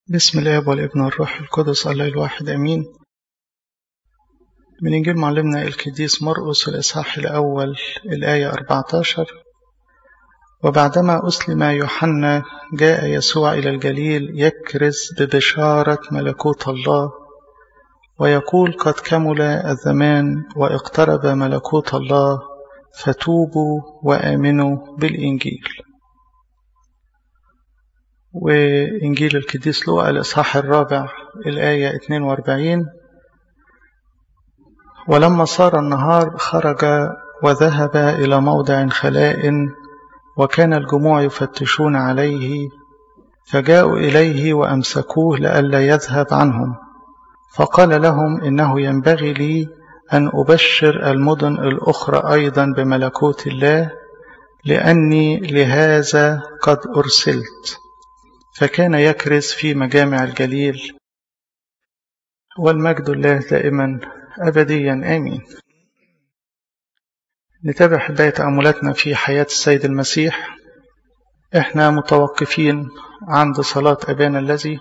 بسم الاب والابن والروح القدس الله الواحد امين من انجيل معلمنا القديس مرقس الاصحاح الاول الايه 14 وبعدما اسلم يوحنا جاء يسوع الى الجليل يكرز ببشاره ملكوت الله ويقول قد كمل الزمان واقترب ملكوت الله فتوبوا وامنوا بالانجيل وإنجيل القديس لوقا الإصحاح الرابع الآية 42 ولما صار النهار خرج وذهب إلى موضع خلاء وكان الجموع يفتشون عليه فجاءوا إليه وأمسكوه لئلا يذهب عنهم فقال لهم إنه ينبغي لي أن أبشر المدن الأخرى أيضا بملكوت الله لأني لهذا قد أرسلت فكان يكرز في مجامع الجليل والمجد الله دائما أبديا آمين نتابع حباية تأملاتنا في حياة السيد المسيح احنا متوقفين عند صلاة أبانا الذي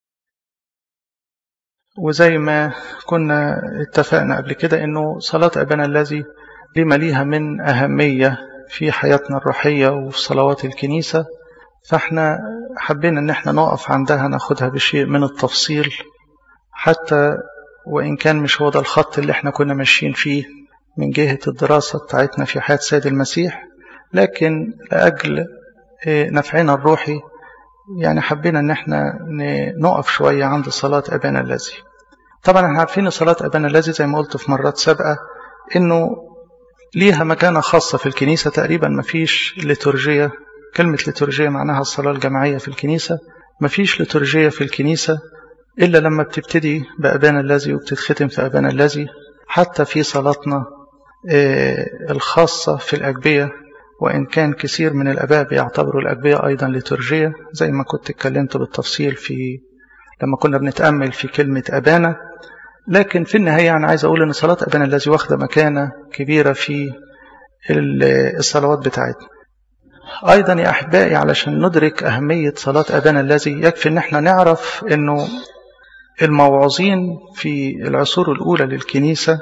وزي ما كنا اتفقنا قبل كده انه صلاة أبانا الذي لما ليها من أهمية في حياتنا الروحية وفي صلوات الكنيسة فاحنا حبينا ان احنا نقف عندها ناخدها بشيء من التفصيل حتى وان كان مش هو ده الخط اللي احنا كنا ماشيين فيه من جهة الدراسة بتاعتنا في حياة سيد المسيح لكن لأجل نفعنا الروحي يعني حبينا ان احنا نقف شوية عند صلاة أبانا الذي طبعا احنا عارفين صلاة أبانا الذي زي ما قلت في مرات سابقة انه ليها مكانة خاصة في الكنيسة تقريبا مفيش ليتورجية كلمة ليتورجية معناها الصلاة الجماعية في الكنيسة مفيش ليتورجية في الكنيسة إلا لما بتبتدي بأبانا الذي وبتتختم في أبانا الذي حتى في صلاتنا الخاصة في الأجبية وإن كان كثير من الآباء بيعتبروا الأجبية أيضا ليتورجية زي ما كنت اتكلمت بالتفصيل في لما كنا بنتأمل في كلمة أبانا لكن في النهاية أنا عايز أقول أن صلاة أبانا الذي واخدة مكانة كبيرة في الصلوات بتاعتنا أيضا يا أحبائي علشان ندرك أهمية صلاة أبانا الذي يكفي أن احنا نعرف أنه الموعظين في العصور الأولى للكنيسة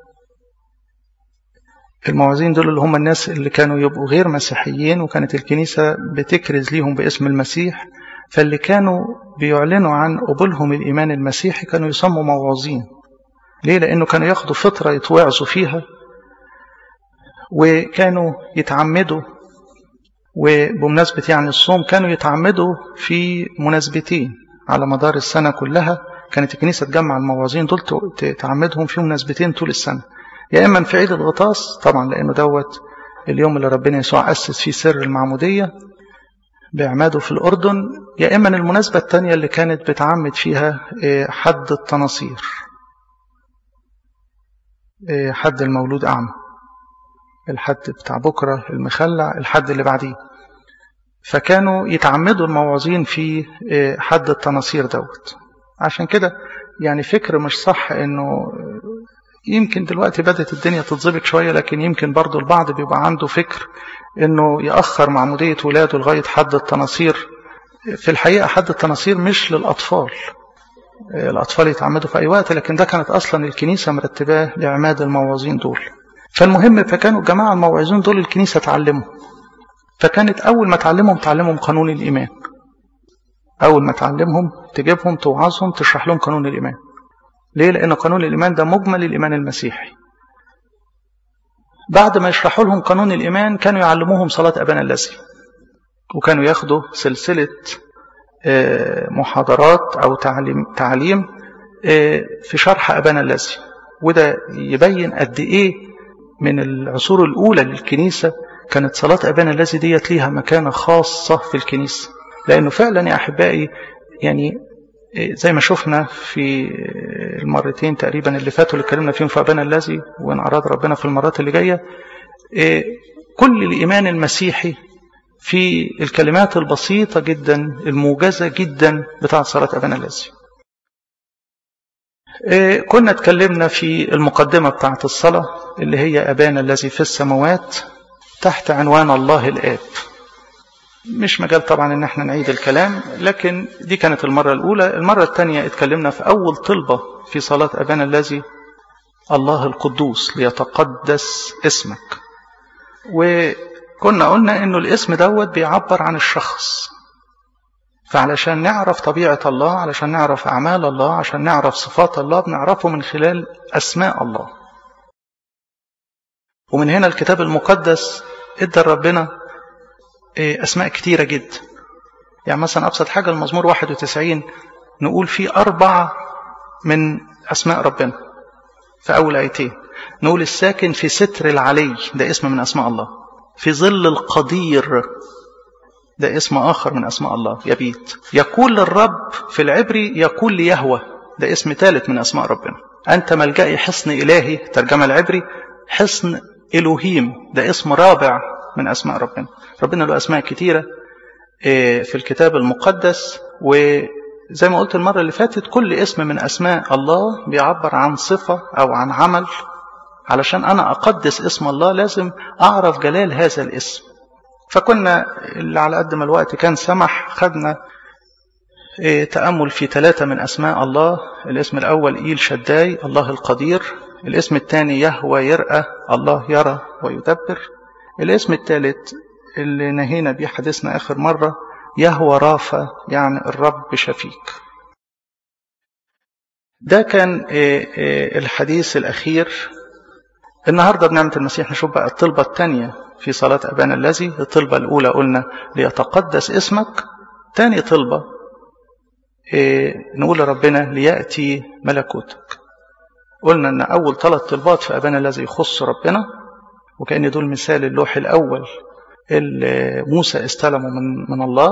الموعظين دول اللي هم الناس اللي كانوا يبقوا غير مسيحيين وكانت الكنيسة بتكرز ليهم باسم المسيح فاللي كانوا بيعلنوا عن قبولهم الإيمان المسيحي كانوا يسموا موعظين ليه؟ لأنه كانوا ياخدوا فترة يتوعظوا فيها وكانوا يتعمدوا وبمناسبة يعني الصوم كانوا يتعمدوا في مناسبتين على مدار السنة كلها كانت الكنيسة تجمع الموعظين دول تعمدهم في مناسبتين طول السنة يا إما في عيد الغطاس طبعا لأنه دوت اليوم اللي ربنا يسوع أسس فيه سر المعمودية بإعماده في الأردن يا إما المناسبة الثانية اللي كانت بتعمد فيها حد التناصير حد المولود أعمى الحد بتاع بكرة المخلع الحد اللي بعديه فكانوا يتعمدوا الموعظين في حد التناصير دوت عشان كده يعني فكر مش صح انه يمكن دلوقتي بدأت الدنيا تتظبط شوية لكن يمكن برضو البعض بيبقى عنده فكر انه يأخر معمودية ولاده لغاية حد التناصير في الحقيقة حد التناصير مش للأطفال الأطفال يتعمدوا في أي وقت لكن ده كانت أصلا الكنيسة مرتباه لإعماد الموعظين دول فالمهم فكانوا الجماعة الموعظين دول الكنيسة تعلمهم فكانت أول ما تعلمهم تعلمهم قانون الإيمان أول ما تعلمهم تجيبهم توعظهم تشرح لهم قانون الإيمان ليه؟ لأن قانون الإيمان ده مجمل الإيمان المسيحي بعد ما يشرحوا لهم قانون الإيمان كانوا يعلموهم صلاة أبانا الذي وكانوا ياخدوا سلسلة محاضرات أو تعليم, تعليم في شرح أبانا الذي وده يبين قد إيه من العصور الأولى للكنيسة كانت صلاة أبانا الذي ديت ليها مكانة خاصة في الكنيسة لأنه فعلا يا أحبائي يعني زي ما شفنا في المرتين تقريبا اللي فاتوا اللي اتكلمنا فيهم في أبانا الذي وإن أراد ربنا في المرات اللي جاية كل الإيمان المسيحي في الكلمات البسيطة جدا الموجزة جدا بتاعة صلاة أبانا الذي كنا اتكلمنا في المقدمة بتاعة الصلاة اللي هي أبانا الذي في السماوات تحت عنوان الله الآب مش مجال طبعا ان احنا نعيد الكلام لكن دي كانت المرة الاولى المرة الثانية اتكلمنا في اول طلبة في صلاة ابانا الذي الله القدوس ليتقدس اسمك وكنا قلنا انه الاسم دوت بيعبر عن الشخص فعلشان نعرف طبيعة الله علشان نعرف أعمال الله عشان نعرف صفات الله بنعرفه من خلال أسماء الله ومن هنا الكتاب المقدس ادى ربنا أسماء كتيرة جدا يعني مثلا أبسط حاجة المزمور 91 نقول فيه أربعة من أسماء ربنا في أول آيتين نقول الساكن في ستر العلي ده اسم من أسماء الله في ظل القدير ده اسم آخر من أسماء الله يبيت يقول للرب في العبري يقول ليهوى ده اسم ثالث من أسماء ربنا أنت ملجئي حصن إلهي ترجمة العبري حصن إلوهيم ده اسم رابع من أسماء ربنا ربنا له أسماء كتيرة في الكتاب المقدس وزي ما قلت المرة اللي فاتت كل اسم من أسماء الله بيعبر عن صفة أو عن عمل علشان أنا أقدس اسم الله لازم أعرف جلال هذا الاسم فكنا اللي على قد ما الوقت كان سمح خدنا تأمل في ثلاثة من أسماء الله الاسم الأول إيل شداي الله القدير الاسم الثاني يهوى يرأى الله يرى ويدبر الاسم الثالث اللي نهينا بيه حديثنا آخر مرة يهوى رافة يعني الرب شفيك ده كان الحديث الأخير النهاردة بنعمة المسيح نشوف بقى الطلبة الثانية في صلاة أبانا الذي الطلبة الأولى قلنا ليتقدس اسمك تاني طلبة نقول لربنا ليأتي ملكوتك قلنا أن أول ثلاث طلبات في أبانا الذي يخص ربنا وكأن دول مثال اللوح الأول اللي موسى استلمه من, من الله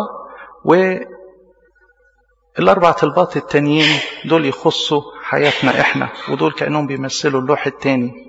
والأربع طلبات التانيين دول يخصوا حياتنا إحنا ودول كأنهم بيمثلوا اللوح التاني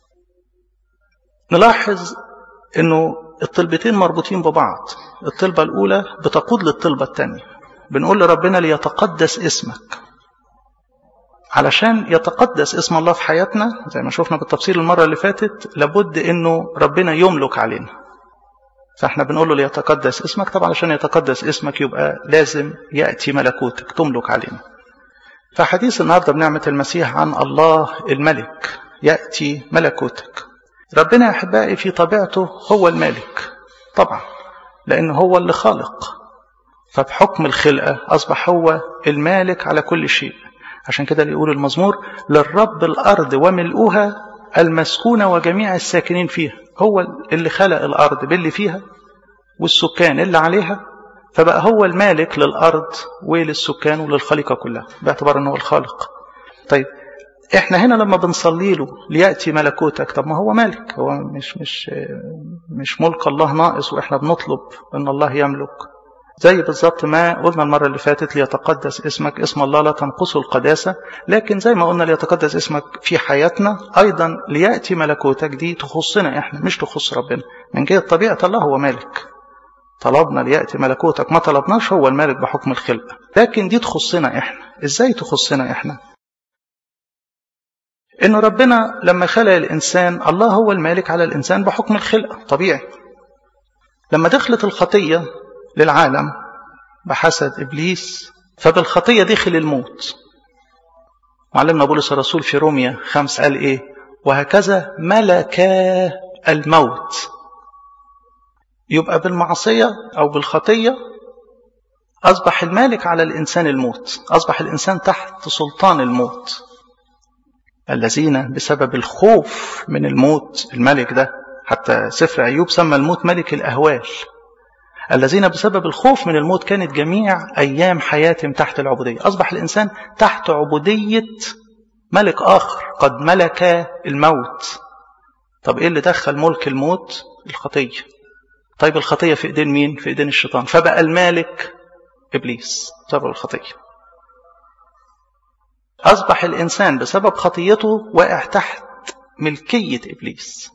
نلاحظ أنه الطلبتين مربوطين ببعض الطلبة الأولى بتقود للطلبة الثانية بنقول لربنا ليتقدس اسمك علشان يتقدس اسم الله في حياتنا زي ما شفنا بالتفصيل المرة اللي فاتت لابد انه ربنا يملك علينا فاحنا بنقول له ليتقدس اسمك طبعا عشان يتقدس اسمك يبقى لازم يأتي ملكوتك تملك علينا فحديث النهاردة بنعمة المسيح عن الله الملك يأتي ملكوتك ربنا يا أحبائي في طبيعته هو المالك طبعا لأنه هو اللي خالق فبحكم الخلقة أصبح هو المالك على كل شيء عشان كده يقول المزمور للرب الأرض وملؤها المسكونة وجميع الساكنين فيها هو اللي خلق الأرض باللي فيها والسكان اللي عليها فبقى هو المالك للأرض وللسكان وللخليقة كلها باعتبار أنه الخالق طيب احنا هنا لما بنصلي له ليأتي ملكوتك طب ما هو مالك هو مش مش مش ملك الله ناقص واحنا بنطلب ان الله يملك زي بالظبط ما قلنا المرة اللي فاتت ليتقدس اسمك اسم الله لا تنقصه القداسة لكن زي ما قلنا ليتقدس اسمك في حياتنا أيضا ليأتي ملكوتك دي تخصنا إحنا مش تخص ربنا من جهة طبيعة الله هو مالك طلبنا ليأتي ملكوتك ما طلبناش هو المالك بحكم الخلقة لكن دي تخصنا إحنا إزاي تخصنا إحنا إن ربنا لما خلق الإنسان الله هو المالك على الإنسان بحكم الخلقة طبيعي لما دخلت الخطية للعالم بحسد إبليس فبالخطية دخل الموت معلمنا بولس الرسول في روميا خمس قال إيه وهكذا ملكا الموت يبقى بالمعصية أو بالخطية أصبح المالك على الإنسان الموت أصبح الإنسان تحت سلطان الموت الذين بسبب الخوف من الموت الملك ده حتى سفر أيوب سمى الموت ملك الأهوال الذين بسبب الخوف من الموت كانت جميع أيام حياتهم تحت العبودية أصبح الإنسان تحت عبودية ملك آخر قد ملك الموت طب إيه اللي دخل ملك الموت الخطية طيب الخطية في إيدين مين في إيدين الشيطان فبقى المالك إبليس بسبب الخطية أصبح الإنسان بسبب خطيته واقع تحت ملكية إبليس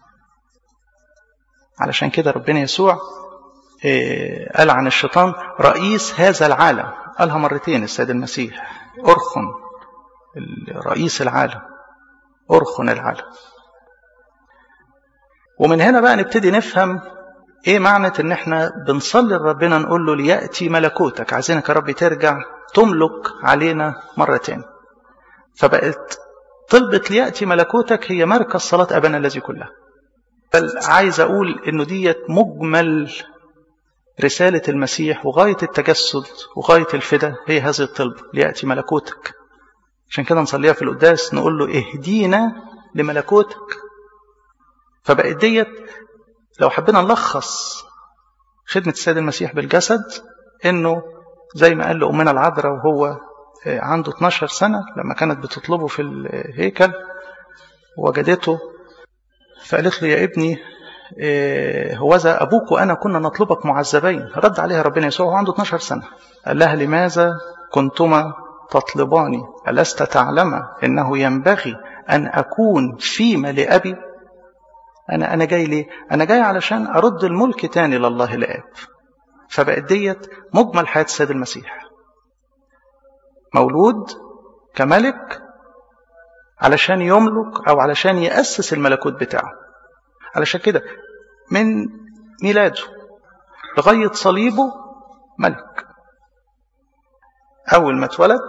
علشان كده ربنا يسوع قال عن الشيطان رئيس هذا العالم قالها مرتين السيد المسيح أرخن رئيس العالم أرخن العالم ومن هنا بقى نبتدي نفهم ايه معنى ان احنا بنصلي لربنا نقول له ليأتي ملكوتك عايزينك يا رب ترجع تملك علينا مرة تاني فبقت طلبة ليأتي ملكوتك هي مركز صلاة أبانا الذي كلها بل عايز أقول إنه ديت مجمل رسالة المسيح وغاية التجسد وغاية الفدا هي هذه الطلبة ليأتي ملكوتك عشان كده نصليها في القداس نقول له اهدينا لملكوتك فبقت ديت لو حبينا نلخص خدمة السيد المسيح بالجسد انه زي ما قال لأمنا العذراء وهو عنده 12 سنة لما كانت بتطلبه في الهيكل وجدته فقالت له يا ابني هوذا أبوك وأنا كنا نطلبك معذبين رد عليها ربنا يسوع وهو عنده 12 سنة قال لها لماذا كنتما تطلباني ألست تعلم أنه ينبغي أن أكون فيما لأبي أنا أنا جاي ليه؟ أنا جاي علشان أرد الملك تاني لله الآب فبقت ديت مجمل حياة السيد المسيح مولود كملك علشان يملك أو علشان يأسس الملكوت بتاعه علشان كده من ميلاده لغاية صليبه ملك أول ما اتولد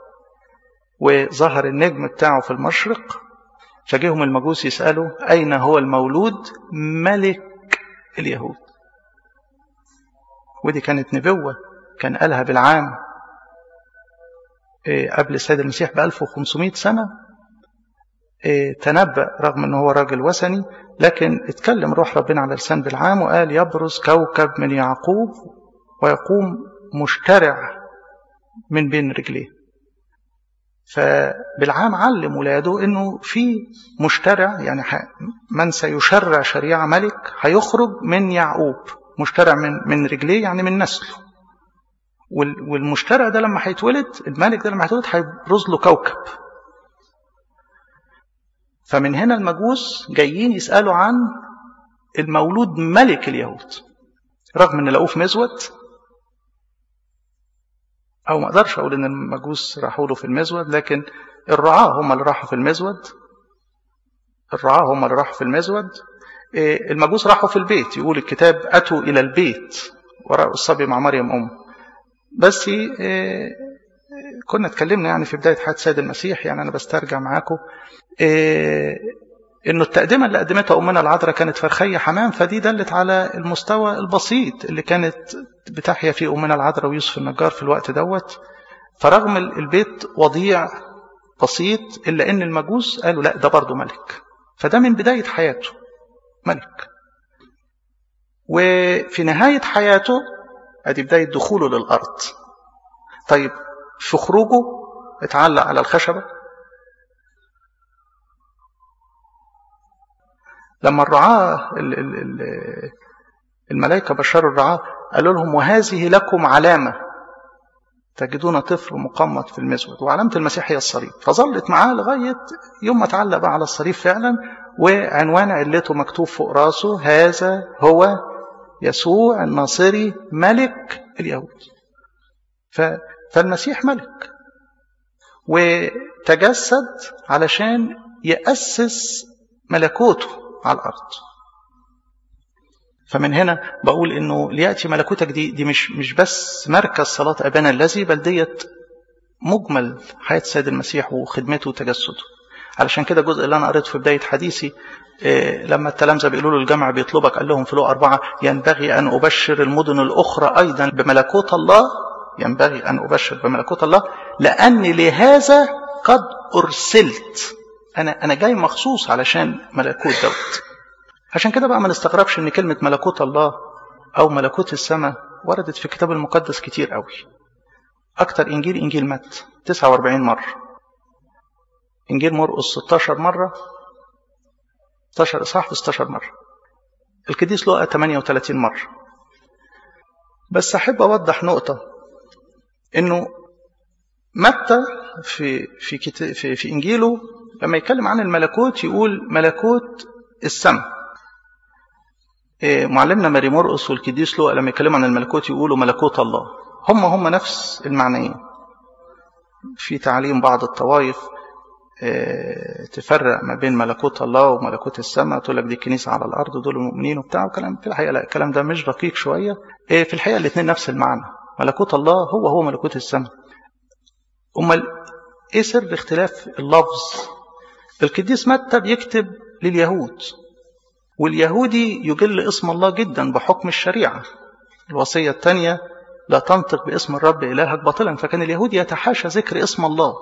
وظهر النجم بتاعه في المشرق فجيهم المجوس يسألوا أين هو المولود ملك اليهود ودي كانت نبوة كان قالها بالعام قبل السيد المسيح ب 1500 سنة تنبأ رغم أنه هو راجل وثني لكن اتكلم روح ربنا على لسان بالعام وقال يبرز كوكب من يعقوب ويقوم مشترع من بين رجليه فبالعام علم ولاده انه في مشترع يعني من سيشرع شريعه ملك هيخرج من يعقوب مشترع من من رجليه يعني من نسله والمشترع ده لما هيتولد الملك ده لما هيتولد هيبرز له كوكب فمن هنا المجوس جايين يسالوا عن المولود ملك اليهود رغم ان لقوه في مزود او ما اقدرش اقول ان المجوس راحوا له في المزود لكن الرعاة هم اللي راحوا في المزود الرعاة هم اللي راحوا في المزود المجوس راحوا في البيت يقول الكتاب اتوا الى البيت وراء الصبي مع مريم ام بس كنا اتكلمنا يعني في بدايه حياه السيد المسيح يعني انا بسترجع معاكم انه التقدمه اللي قدمتها امنا العذراء كانت فرخيه حمام فدي دلت على المستوى البسيط اللي كانت بتحيا فيه امنا العذراء ويوسف النجار في الوقت دوت فرغم البيت وضيع بسيط الا ان المجوس قالوا لا ده برضه ملك فده من بدايه حياته ملك وفي نهايه حياته ادي بدايه دخوله للارض طيب في خروجه اتعلق على الخشبه لما الرعاة الملائكة بشروا الرعاة قالوا لهم وهذه لكم علامة تجدون طفل مقمط في المزود وعلامة المسيح هي الصليب فظلت معاه لغاية يوم ما اتعلق بقى على الصليب فعلا وعنوان علته مكتوب فوق راسه هذا هو يسوع الناصري ملك اليهود فالمسيح ملك وتجسد علشان يأسس ملكوته على الأرض فمن هنا بقول انه لياتي ملكوتك دي دي مش مش بس مركز صلاه ابانا الذي بل ديت مجمل حياه السيد المسيح وخدمته وتجسده علشان كده الجزء اللي انا قريته في بدايه حديثي إيه لما التلامذه بيقولوا له الجامع بيطلبك قال لهم في لو أربعة ينبغي أن أبشر المدن الأخرى أيضا بملكوت الله ينبغي أن أبشر بملكوت الله لأني لهذا قد أرسلت أنا أنا جاي مخصوص علشان ملكوت دوت عشان كده بقى ما نستغربش ان كلمة ملكوت الله او ملكوت السماء وردت في الكتاب المقدس كتير قوي اكتر انجيل انجيل مت 49 مرة انجيل مرقس 16 مرة 16 اصحاح 16 مرة القديس لوقا 38 مرة بس احب اوضح نقطة انه متى في في في, في انجيله لما يتكلم عن الملكوت يقول ملكوت السماء معلمنا ماري مرقس والكديس لوقا لما يتكلموا عن الملكوت يقولوا ملكوت الله هم هم نفس المعنيين في تعليم بعض الطوائف تفرق ما بين ملكوت الله وملكوت السماء تقول لك دي كنيسة على الأرض دول المؤمنين وبتاع وكلام في الحقيقة لا الكلام ده مش دقيق شوية في الحقيقة الاثنين نفس المعنى ملكوت الله هو هو ملكوت السماء أمال إيه سر اختلاف اللفظ القديس متى بيكتب لليهود واليهودي يجل اسم الله جدا بحكم الشريعة الوصية الثانية لا تنطق باسم الرب إلهك باطلا فكان اليهود يتحاشى ذكر اسم الله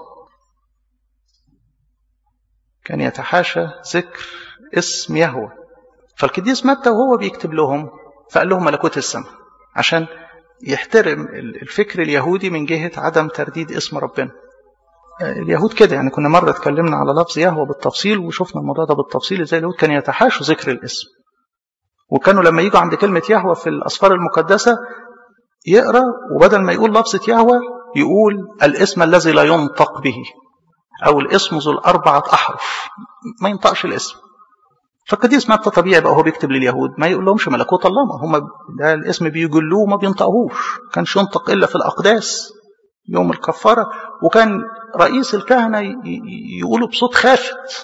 كان يتحاشى ذكر اسم يهوه فالقديس متى وهو بيكتب لهم فقال لهم ملكوت السماء عشان يحترم الفكر اليهودي من جهة عدم ترديد اسم ربنا اليهود كده يعني كنا مرة اتكلمنا على لفظ يهوه بالتفصيل وشفنا الموضوع ده بالتفصيل ازاي اليهود كانوا يتحاشوا ذكر الاسم وكانوا لما يجوا عند كلمة يهوه في الأسفار المقدسة يقرأ وبدل ما يقول لفظة يهوه يقول الاسم الذي لا ينطق به أو الاسم ذو الأربعة أحرف ما ينطقش الاسم فالقديس متى طبيعي بقى هو بيكتب لليهود ما يقول لهمش ملكوت الله ما هم ده الاسم بيجلوه ما بينطقهوش كانش ينطق إلا في الأقداس يوم الكفارة وكان رئيس الكهنة يقولوا بصوت خافت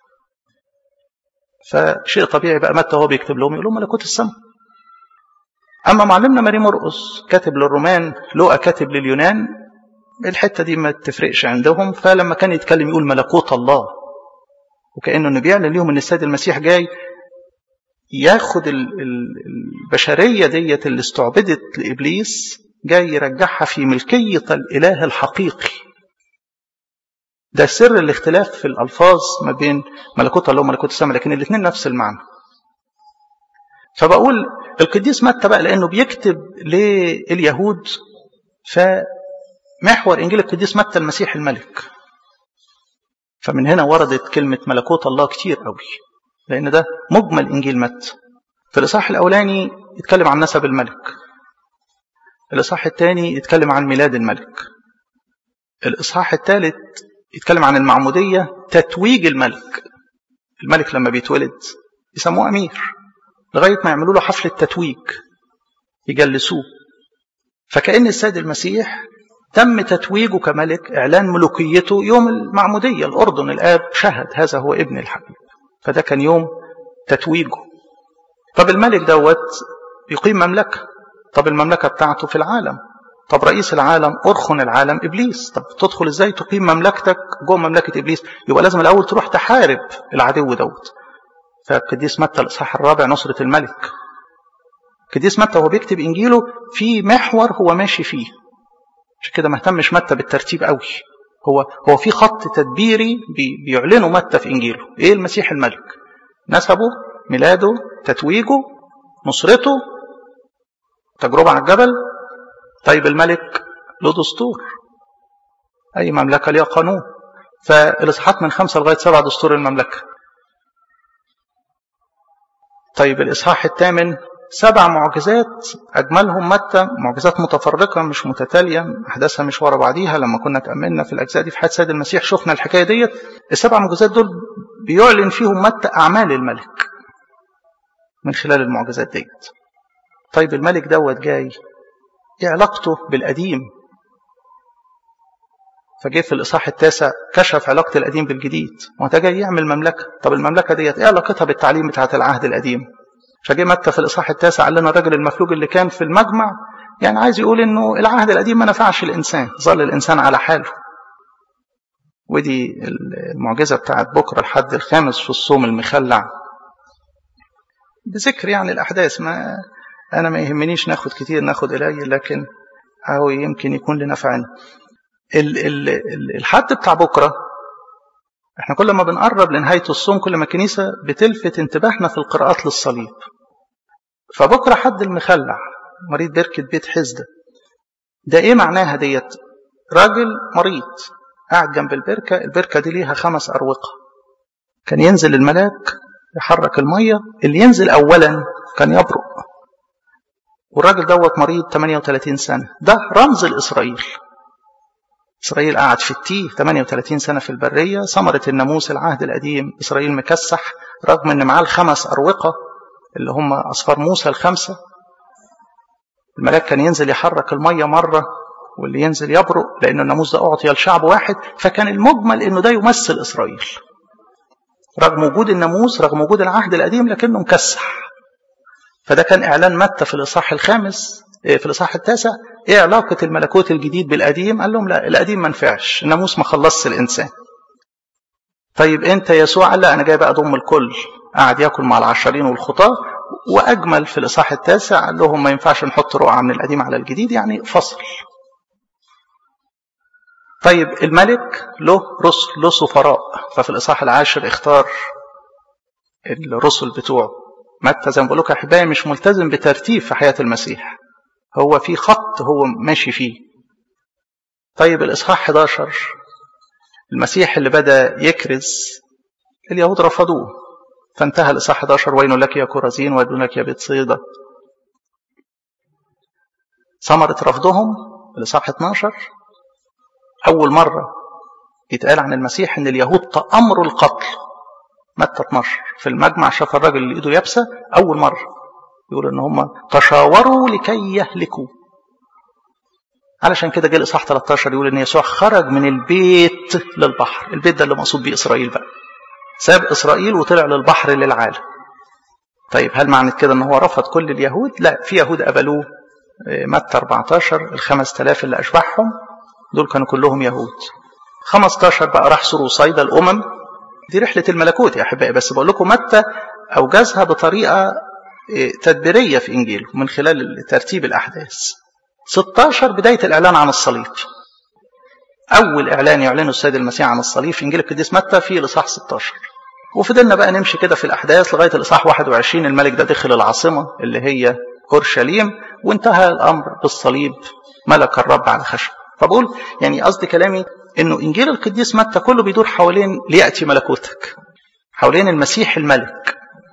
فشيء طبيعي بقى متى هو بيكتب لهم يقول لهم ملكوت السماء أما معلمنا ماري مرقس كاتب للرومان لوقا كاتب لليونان الحتة دي ما تفرقش عندهم فلما كان يتكلم يقول ملكوت الله وكأنه انه بيعلن لهم ان السيد المسيح جاي ياخد البشرية ديت اللي استعبدت لإبليس جاي يرجعها في ملكية الإله الحقيقي ده سر الاختلاف في الألفاظ ما بين ملكوت الله وملكوت السماء لكن الاثنين نفس المعنى فبقول القديس متى بقى لأنه بيكتب لليهود فمحور إنجيل القديس متى المسيح الملك فمن هنا وردت كلمة ملكوت الله كتير قوي لأن ده مجمل إنجيل متى في الإصحاح الأولاني يتكلم عن نسب الملك الإصحاح الثاني يتكلم عن ميلاد الملك الإصحاح الثالث يتكلم عن المعمودية تتويج الملك الملك لما بيتولد يسموه أمير لغاية ما يعملوا له حفلة تتويج يجلسوه فكأن السيد المسيح تم تتويجه كملك إعلان ملوكيته يوم المعمودية الأردن الآب شهد هذا هو ابن الحبيب فده كان يوم تتويجه طب الملك دوت يقيم مملكة طب المملكة بتاعته في العالم طب رئيس العالم أرخن العالم إبليس طب تدخل إزاي تقيم مملكتك جوه مملكة إبليس يبقى لازم الأول تروح تحارب العدو دوت فالقديس متى الإصحاح الرابع نصرة الملك القديس متى وهو بيكتب إنجيله في محور هو ماشي فيه عشان كده ما اهتمش متى بالترتيب قوي هو هو في خط تدبيري بيعلنه متى في انجيله ايه المسيح الملك نسبه ميلاده تتويجه نصرته تجربه على الجبل طيب الملك له دستور اي مملكه ليها قانون فالاصحاحات من خمسه لغايه سبعه دستور المملكه طيب الاصحاح الثامن سبع معجزات أجملهم متى معجزات متفرقة مش متتالية أحداثها مش ورا بعضيها لما كنا تأملنا في الأجزاء دي في حياة سيد المسيح شفنا الحكاية ديت السبع معجزات دول بيعلن فيهم متى أعمال الملك من خلال المعجزات ديت طيب الملك دوت جاي ايه علاقته بالقديم فجه في الإصحاح التاسع كشف علاقة القديم بالجديد وانت جاي يعمل مملكة طب المملكة ديت ايه علاقتها بالتعليم بتاعت العهد القديم فجه متى في الإصحاح التاسع قال لنا الراجل المفلوج اللي كان في المجمع يعني عايز يقول إنه العهد القديم ما نفعش الإنسان ظل الإنسان على حاله ودي المعجزة بتاعت بكرة الحد الخامس في الصوم المخلع بذكر يعني الأحداث ما أنا ما يهمنيش ناخد كتير ناخد قليل لكن أو يمكن يكون لنفعنا الحد بتاع بكرة احنا كل ما بنقرب لنهاية الصوم كل ما الكنيسة بتلفت انتباهنا في القراءات للصليب فبكرة حد المخلع مريض بركة بيت حزدة ده ايه معناها ديت راجل مريض قاعد جنب البركة البركة دي ليها خمس أروقة كان ينزل الملاك يحرك المية اللي ينزل أولا كان يبرق والراجل دوت مريض 38 سنة ده رمز لإسرائيل إسرائيل قعد في التيه 38 سنة في البرية ثمرة الناموس العهد القديم إسرائيل مكسح رغم إن معاه الخمس أروقة اللي هم أصفار موسى الخمسة الملاك كان ينزل يحرك المية مرة واللي ينزل يبرق لأن الناموس ده أعطي لشعب واحد فكان المجمل أنه ده يمثل إسرائيل رغم وجود الناموس رغم وجود العهد القديم لكنه مكسح فده كان إعلان متى في الإصحاح الخامس في الإصحاح التاسع إيه علاقة الملكوت الجديد بالقديم قال لهم لا القديم ما نفعش الناموس ما خلصش الإنسان طيب أنت يسوع قال لا أنا جاي بقى أضم الكل قعد ياكل مع العشرين والخطاة وأجمل في الإصحاح التاسع قال لهم ما ينفعش نحط رقعة من القديم على الجديد يعني فصل طيب الملك له رسل له سفراء ففي الإصحاح العاشر اختار الرسل بتوعه متى زي ما بقول لكم أحبائي مش ملتزم بترتيب في حياة المسيح هو في خط هو ماشي فيه طيب الإصحاح 11 المسيح اللي بدأ يكرز اليهود رفضوه فانتهى الإصحاح 11 ويل لك يا كرزين ويل لك يا بيت صيدا ثمرة رفضهم الإصحاح 12 أول مرة يتقال عن المسيح إن اليهود تأمروا القتل متى 12 في المجمع شاف الراجل اللي إيده يابسة أول مرة يقول إن هم تشاوروا لكي يهلكوا علشان كده جه الإصحاح 13 يقول إن يسوع خرج من البيت للبحر البيت ده اللي مقصود بيه إسرائيل بقى ساب إسرائيل وطلع للبحر للعالم طيب هل معنى كده ان هو رفض كل اليهود لا في يهود قبلوه متى 14 ال 5000 اللي اشبعهم دول كانوا كلهم يهود 15 بقى راح سور صيدا الامم دي رحله الملكوت يا احبائي بس بقول لكم متى اوجزها بطريقه تدبيريه في انجيله من خلال ترتيب الاحداث 16 بدايه الاعلان عن الصليب اول اعلان يعلنه السيد المسيح عن الصليب في انجيل القديس متى في الاصحاح 16 وفضلنا بقى نمشي كده في الاحداث لغايه الاصحاح 21 الملك ده دخل العاصمه اللي هي اورشليم وانتهى الامر بالصليب ملك الرب على خشب فبقول يعني قصدي كلامي انه انجيل القديس متى كله بيدور حوالين لياتي ملكوتك حوالين المسيح الملك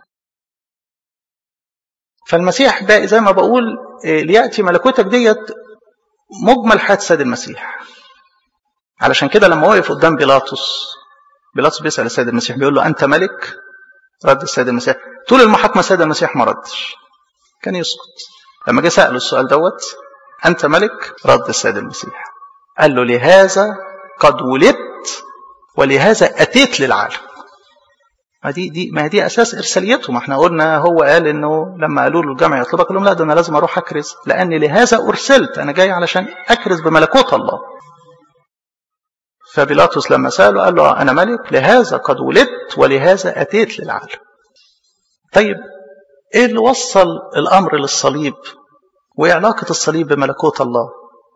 فالمسيح بقى زي ما بقول لياتي ملكوتك ديت مجمل حياه السيد المسيح علشان كده لما وقف قدام بيلاطس بيلاطس بيسال السيد المسيح بيقول له انت ملك رد السيد المسيح طول المحاكمه السيد المسيح ما ردش كان يسكت لما جه ساله السؤال دوت انت ملك رد السيد المسيح قال له لهذا قد ولدت ولهذا اتيت للعالم ما دي دي ما دي اساس ارساليته ما احنا قلنا هو قال انه لما قالوا له الجامع يطلبك قال لهم لا ده انا لازم اروح اكرز لاني لهذا ارسلت انا جاي علشان اكرز بملكوت الله فبيلاطس لما ساله قال له انا ملك لهذا قد ولدت ولهذا اتيت للعالم طيب ايه اللي وصل الامر للصليب وايه علاقه الصليب بملكوت الله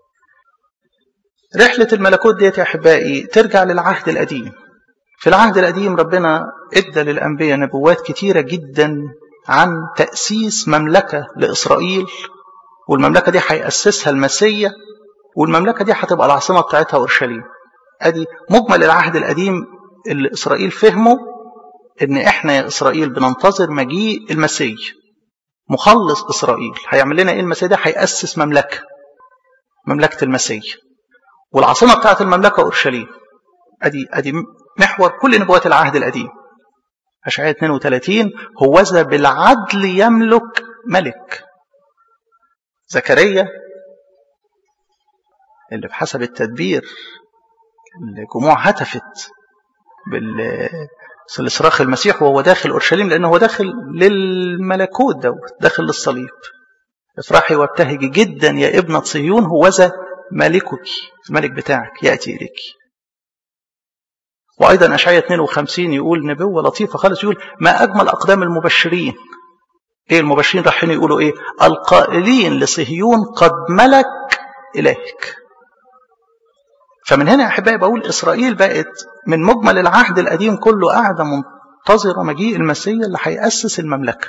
رحله الملكوت ديت يا احبائي ترجع للعهد القديم في العهد القديم ربنا ادى للانبياء نبوات كتيره جدا عن تاسيس مملكه لاسرائيل والمملكه دي هياسسها المسيا والمملكه دي هتبقى العاصمه بتاعتها اورشليم ادي مجمل العهد القديم اللي اسرائيل فهمه ان احنا يا اسرائيل بننتظر مجيء المسيح مخلص اسرائيل هيعمل لنا ايه المسيح ده هياسس مملكه مملكه المسيح والعاصمه بتاعت المملكه اورشليم ادي ادي محور كل نبوات العهد القديم اشعياء 32 هوذا بالعدل يملك ملك زكريا اللي بحسب التدبير الجموع هتفت بالصراخ المسيح وهو داخل اورشليم لانه هو داخل للملكوت دوت داخل للصليب افرحي وابتهجي جدا يا ابنة صهيون هوذا ملكك الملك بتاعك ياتي اليك وايضا اشعياء 52 يقول نبوه لطيفه خالص يقول ما اجمل اقدام المبشرين ايه المبشرين رايحين يقولوا ايه القائلين لصهيون قد ملك الهك فمن هنا يا احبائي بقول اسرائيل بقت من مجمل العهد القديم كله قاعده منتظره مجيء المسيح اللي هياسس المملكه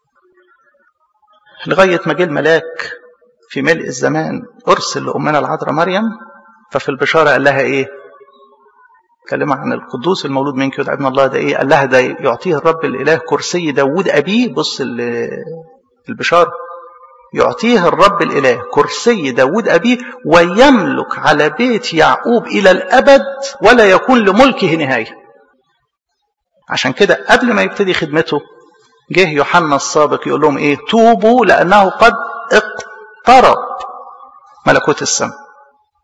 لغايه ما جه الملاك في ملء الزمان ارسل لامنا العذراء مريم ففي البشاره قال لها ايه كلمة عن القدوس المولود منك يدعى ابن الله ده ايه قال لها ده يعطيه الرب الاله كرسي داوود ابيه بص البشاره يعطيه الرب الإله كرسي داود أبيه ويملك على بيت يعقوب إلى الأبد ولا يكون لملكه نهاية عشان كده قبل ما يبتدي خدمته جه يوحنا السابق يقول لهم إيه توبوا لأنه قد اقترب ملكوت السماء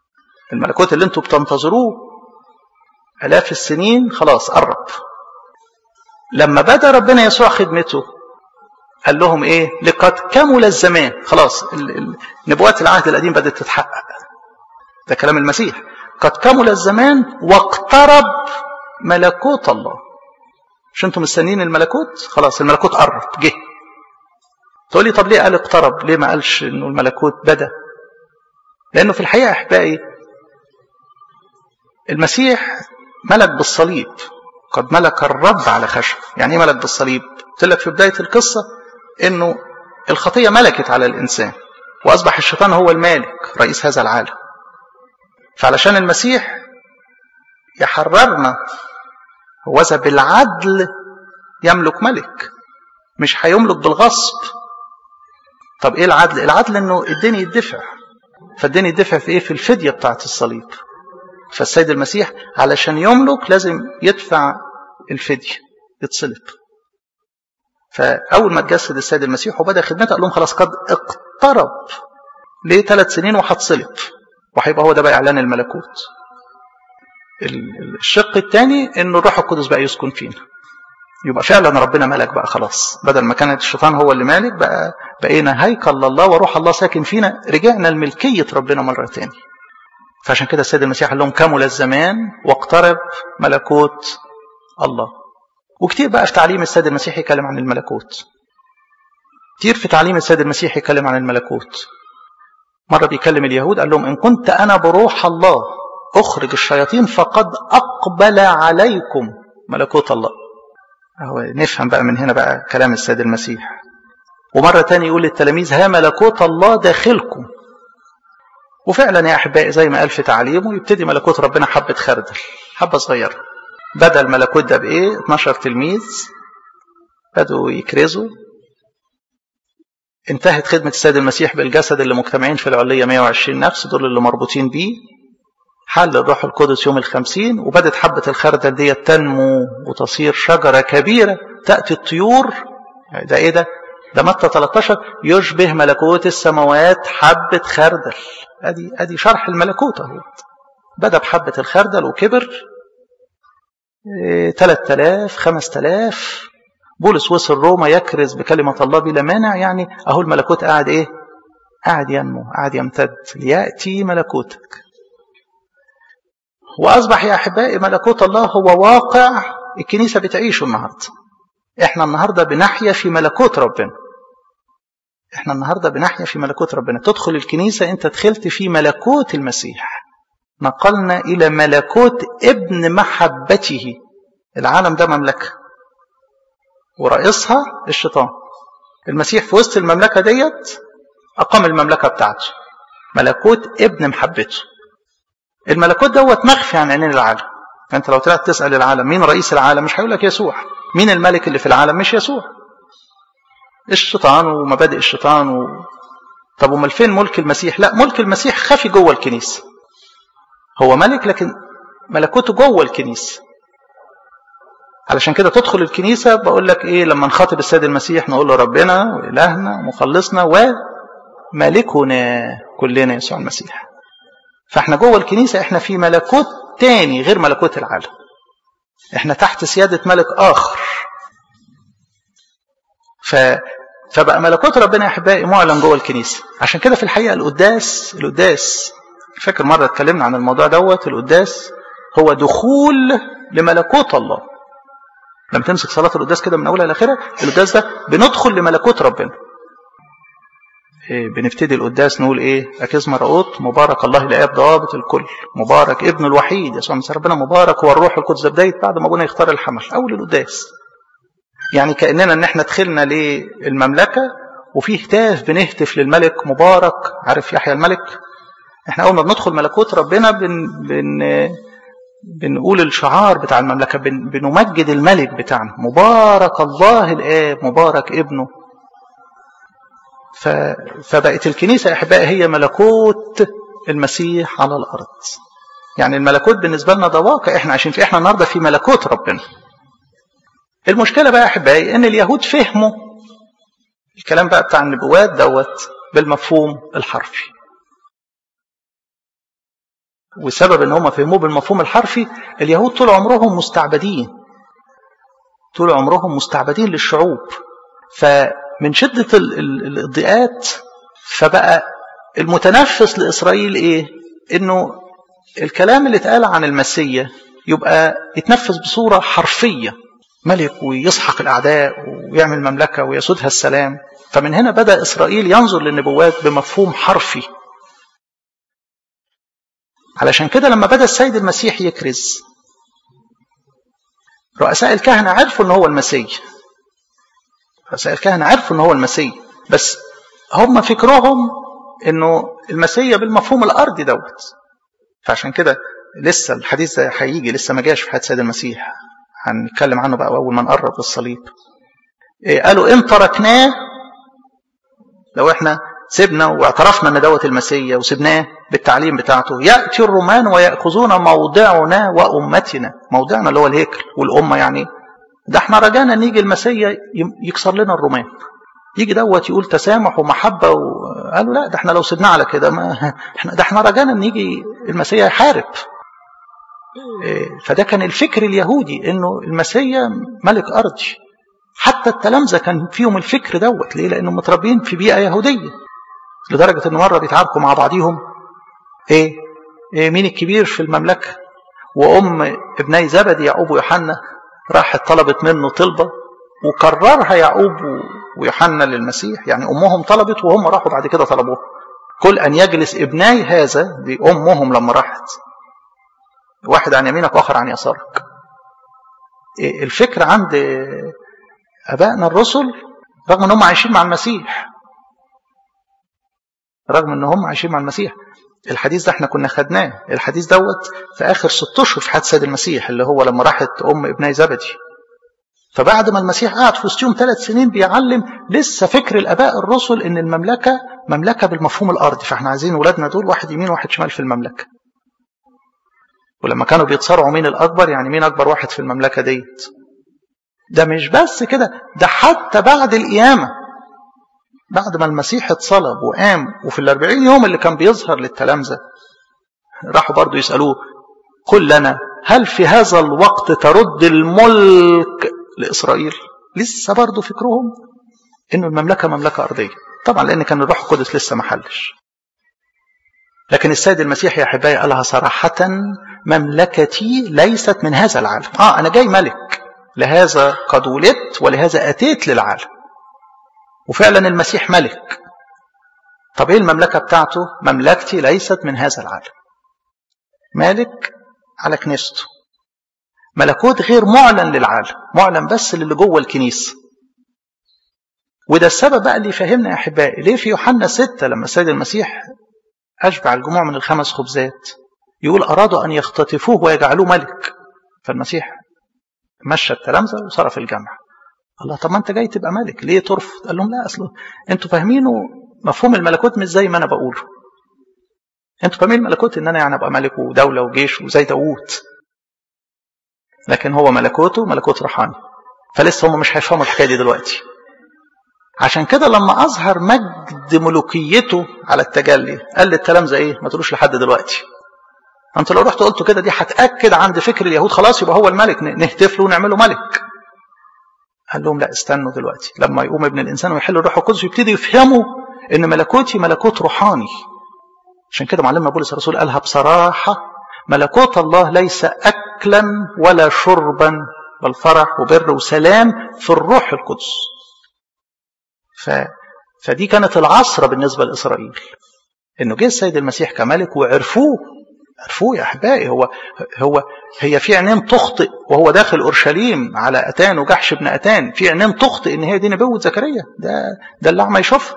الملكوت اللي انتوا بتنتظروه آلاف السنين خلاص قرب لما بدأ ربنا يسوع خدمته قال لهم ايه لقد كمل الزمان خلاص نبوات العهد القديم بدأت تتحقق ده كلام المسيح قد كمل الزمان واقترب ملكوت الله مش انتم مستنيين الملكوت خلاص الملكوت قرب جه تقول لي طب ليه قال اقترب ليه ما قالش انه الملكوت بدا لانه في الحقيقه احبائي المسيح ملك بالصليب قد ملك الرب على خشب يعني ايه ملك بالصليب قلت لك في بدايه القصه انه الخطيه ملكت على الانسان واصبح الشيطان هو المالك رئيس هذا العالم فعلشان المسيح يحررنا هوذا بالعدل يملك ملك مش هيملك بالغصب طب ايه العدل العدل انه الدين يدفع فالدين يدفع في ايه في الفديه بتاعه الصليب فالسيد المسيح علشان يملك لازم يدفع الفديه يتصلب فاول ما تجسد السيد المسيح وبدا خدمته قال لهم خلاص قد اقترب ليه ثلاث سنين وهتصلب وهيبقى هو ده بقى اعلان الملكوت الشق الثاني انه الروح القدس بقى يسكن فينا يبقى فعلا ربنا ملك بقى خلاص بدل ما كانت الشيطان هو اللي مالك بقى بقينا هيكل الله وروح الله ساكن فينا رجعنا لملكية ربنا مرة تاني فعشان كده السيد المسيح قال لهم كمل الزمان واقترب ملكوت الله وكتير بقى في تعليم السيد المسيح يتكلم عن الملكوت كتير في تعليم السيد المسيح يتكلم عن الملكوت مرة بيكلم اليهود قال لهم إن كنت أنا بروح الله أخرج الشياطين فقد أقبل عليكم ملكوت الله هو نفهم بقى من هنا بقى كلام السيد المسيح ومرة تاني يقول للتلاميذ ها ملكوت الله داخلكم وفعلا يا أحبائي زي ما قال في تعليمه يبتدي ملكوت ربنا حبة خردل حبة صغيرة بدأ الملكوت ده بإيه 12 تلميذ بدأوا يكرزوا انتهت خدمة السيد المسيح بالجسد اللي مجتمعين في العلية 120 نفس دول اللي مربوطين بيه حل الروح القدس يوم الخمسين وبدت حبة الخردل دي تنمو وتصير شجرة كبيرة تأتي الطيور ده ايه ده ده متى 13 يشبه ملكوت السماوات حبة خردل ادي ادي شرح الملكوت اهو بدا بحبة الخردل وكبر 3000 5000 بولس وصل روما يكرز بكلمة الله بلا مانع يعني اهو الملكوت قاعد ايه قاعد ينمو قاعد يمتد ليأتي ملكوتك وأصبح يا أحبائي ملكوت الله هو واقع الكنيسة بتعيشه النهاردة إحنا النهاردة بنحيا في ملكوت ربنا إحنا النهاردة بنحيا في ملكوت ربنا تدخل الكنيسة أنت دخلت في ملكوت المسيح نقلنا إلى ملكوت ابن محبته العالم ده مملكة ورئيسها الشيطان المسيح في وسط المملكة ديت أقام المملكة بتاعته ملكوت ابن محبته الملكوت دوت مخفي عن عينين العالم فانت لو طلعت تسال العالم مين رئيس العالم مش هيقول لك يسوع مين الملك اللي في العالم مش يسوع الشيطان ومبادئ الشيطان و... طب امال فين ملك المسيح لا ملك المسيح خفي جوه الكنيسه هو ملك لكن ملكوته جوه الكنيسه علشان كده تدخل الكنيسه بقول لك ايه لما نخاطب السيد المسيح نقول له ربنا والهنا ومخلصنا ومالكنا كلنا يسوع المسيح فاحنا جوه الكنيسة احنا في ملكوت تاني غير ملكوت العالم احنا تحت سيادة ملك آخر ف... فبقى ملكوت ربنا يا أحبائي معلن جوه الكنيسة عشان كده في الحقيقة القداس القداس فاكر مرة اتكلمنا عن الموضوع دوت القداس هو دخول لملكوت الله لما تمسك صلاة القداس كده من أولها لآخرها القداس ده بندخل لملكوت ربنا إيه بنبتدي القداس نقول ايه اكيز مرقوط مبارك الله الاب ضابط الكل مبارك ابن الوحيد يسوع مسيح ربنا مبارك هو الروح القدس ده بدايه بعد ما ابونا يختار الحمل اول القداس يعني كاننا ان احنا دخلنا للمملكه وفي هتاف بنهتف للملك مبارك عارف يحيى الملك احنا اول ما بندخل ملكوت ربنا بن بن بنقول الشعار بتاع المملكه بن بنمجد الملك بتاعنا مبارك الله الاب مبارك ابنه فبقت الكنيسة يا أحبائي هي ملكوت المسيح على الأرض يعني الملكوت بالنسبة لنا ده واقع احنا عايشين فيه احنا النهاردة في ملكوت ربنا المشكلة بقى يا أحبائي إن اليهود فهموا الكلام بقى بتاع النبوات دوت بالمفهوم الحرفي والسبب ان هم فهموه بالمفهوم الحرفي اليهود طول عمرهم مستعبدين طول عمرهم مستعبدين للشعوب فمن شدة الضيقات فبقى المتنفس لإسرائيل إيه؟ إنه الكلام اللي اتقال عن المسيا يبقى يتنفذ بصورة حرفية ملك ويسحق الأعداء ويعمل مملكة ويسودها السلام فمن هنا بدأ إسرائيل ينظر للنبوات بمفهوم حرفي علشان كده لما بدأ السيد المسيح يكرز رؤساء الكهنة عرفوا ان هو المسيح رؤساء الكهنة عرفوا ان هو المسيح بس هم فكرهم انه المسيح بالمفهوم الارضي دوت فعشان كده لسه الحديث ده هيجي لسه ما جاش في حياه سيد المسيح هنتكلم عنه بقى اول ما نقرب للصليب إيه قالوا ان تركناه لو احنا سيبنا واعترفنا ان دوت المسيا وسبناه بالتعليم بتاعته ياتي الرومان وياخذون موضعنا وامتنا موضعنا اللي هو الهيكل والامه يعني ده احنا رجانا ان يجي المسيا يكسر لنا الرومان يجي دوت يقول تسامح ومحبه وقالوا لا ده احنا لو سيبناه على كده ما احنا ده احنا رجانا ان يجي المسيا يحارب فده كان الفكر اليهودي انه المسيا ملك ارضي حتى التلامذه كان فيهم الفكر دوت ليه؟ لانهم متربيين في بيئه يهوديه لدرجه ان مره بيتعاركوا مع بعضيهم ايه؟ إيه مين الكبير في المملكه؟ وام ابني زبدي يعقوب ويوحنا راحت طلبت منه طلبه وكررها يعقوب ويوحنا للمسيح يعني امهم طلبت وهم راحوا بعد كده طلبوها كل ان يجلس ابناي هذا دي امهم لما راحت واحد عن يمينك واخر عن يسارك إيه الفكر عند ابائنا الرسل رغم ان هم عايشين مع المسيح رغم ان هم عايشين مع المسيح الحديث ده احنا كنا خدناه الحديث دوت في اخر ست اشهر في حياه سيد المسيح اللي هو لما راحت ام ابني زبدي فبعد ما المسيح قعد في وسطهم ثلاث سنين بيعلم لسه فكر الاباء الرسل ان المملكه مملكه بالمفهوم الارضي فاحنا عايزين ولادنا دول واحد يمين وواحد شمال في المملكه ولما كانوا بيتصارعوا مين الاكبر يعني مين اكبر واحد في المملكه ديت ده مش بس كده ده حتى بعد القيامة بعد ما المسيح اتصلب وقام وفي الأربعين يوم اللي كان بيظهر للتلامذة راحوا برضو يسألوه قل لنا هل في هذا الوقت ترد الملك لإسرائيل لسه برضو فكرهم إنه المملكة مملكة أرضية طبعا لأن كان الروح القدس لسه ما حلش لكن السيد المسيح يا أحبائي قالها صراحة مملكتي ليست من هذا العالم آه أنا جاي ملك لهذا قد ولدت ولهذا أتيت للعالم وفعلا المسيح ملك طب ايه المملكة بتاعته مملكتي ليست من هذا العالم مالك على كنيسته ملكوت غير معلن للعالم معلن بس للي جوه الكنيسة وده السبب بقى اللي يفهمنا يا أحبائي ليه في يوحنا ستة لما السيد المسيح أشبع الجموع من الخمس خبزات يقول أرادوا أن يختطفوه ويجعلوه ملك فالمسيح مشى التلامذة وصرف الجمع الله طب ما انت جاي تبقى ملك ليه ترفض قال لهم لا اصلا انتوا فاهمينه مفهوم الملكوت مش زي ما انا بقوله انتوا فاهمين الملكوت ان انا يعني ابقى ملك ودوله وجيش وزي داوود لكن هو ملكوته ملكوت روحاني فلسه هم مش هيفهموا الحكايه دي دلوقتي عشان كده لما اظهر مجد ملوكيته على التجلي قال للتلامذه ايه ما تقولوش لحد دلوقتي انت لو رحت قلت كده دي هتاكد عند فكر اليهود خلاص يبقى هو الملك نهتف له ونعمله ملك قال لهم لا استنوا دلوقتي لما يقوم ابن الانسان ويحل الروح القدس يبتدي يفهموا ان ملكوتي ملكوت روحاني عشان كده معلمنا بولس الرسول قالها بصراحه ملكوت الله ليس اكلا ولا شربا بل فرح وبر وسلام في الروح القدس ف... فدي كانت العصرة بالنسبة لإسرائيل إنه جه السيد المسيح كملك وعرفوه عرفوه يا أحبائي هو هو هي في عينين تخطئ وهو داخل أورشليم على أتان وجحش بن أتان في عينين تخطئ إن هي دي نبوة زكريا ده ده اللي عم يشوفها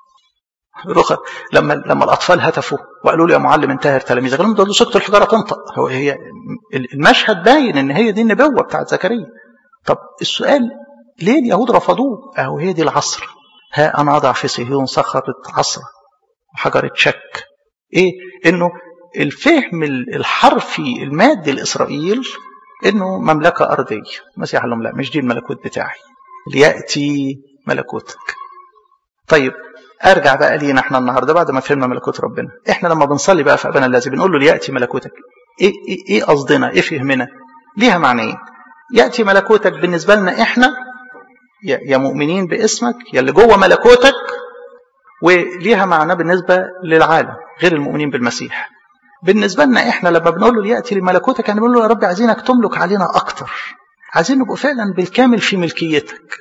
لما لما الأطفال هتفوا وقالوا له يا معلم انتهر تلاميذك قالوا لهم ده سكت الحجارة تنطق هو هي المشهد باين إن هي دي النبوة بتاعت زكريا طب السؤال ليه اليهود رفضوه؟ أهو هي دي العصر ها أنا أضع في صهيون صخرة عصرة وحجرة شك إيه؟ إنه الفهم الحرفي المادي لإسرائيل إنه مملكة أرضية المسيح قال لهم لا مش دي الملكوت بتاعي ليأتي ملكوتك طيب ارجع بقى لينا احنا النهارده بعد ما فهمنا ملكوت ربنا احنا لما بنصلي بقى في ابانا الذي بنقول له لياتي ملكوتك ايه ايه, إيه قصدنا ايه فهمنا ليها معنيين ياتي ملكوتك بالنسبه لنا احنا يا مؤمنين باسمك يا اللي جوه ملكوتك وليها معنى بالنسبه للعالم غير المؤمنين بالمسيح بالنسبه لنا احنا لما بنقول له لياتي لملكوتك يعني بنقول له يا رب عايزينك تملك علينا اكتر عايزين نبقى فعلا بالكامل في ملكيتك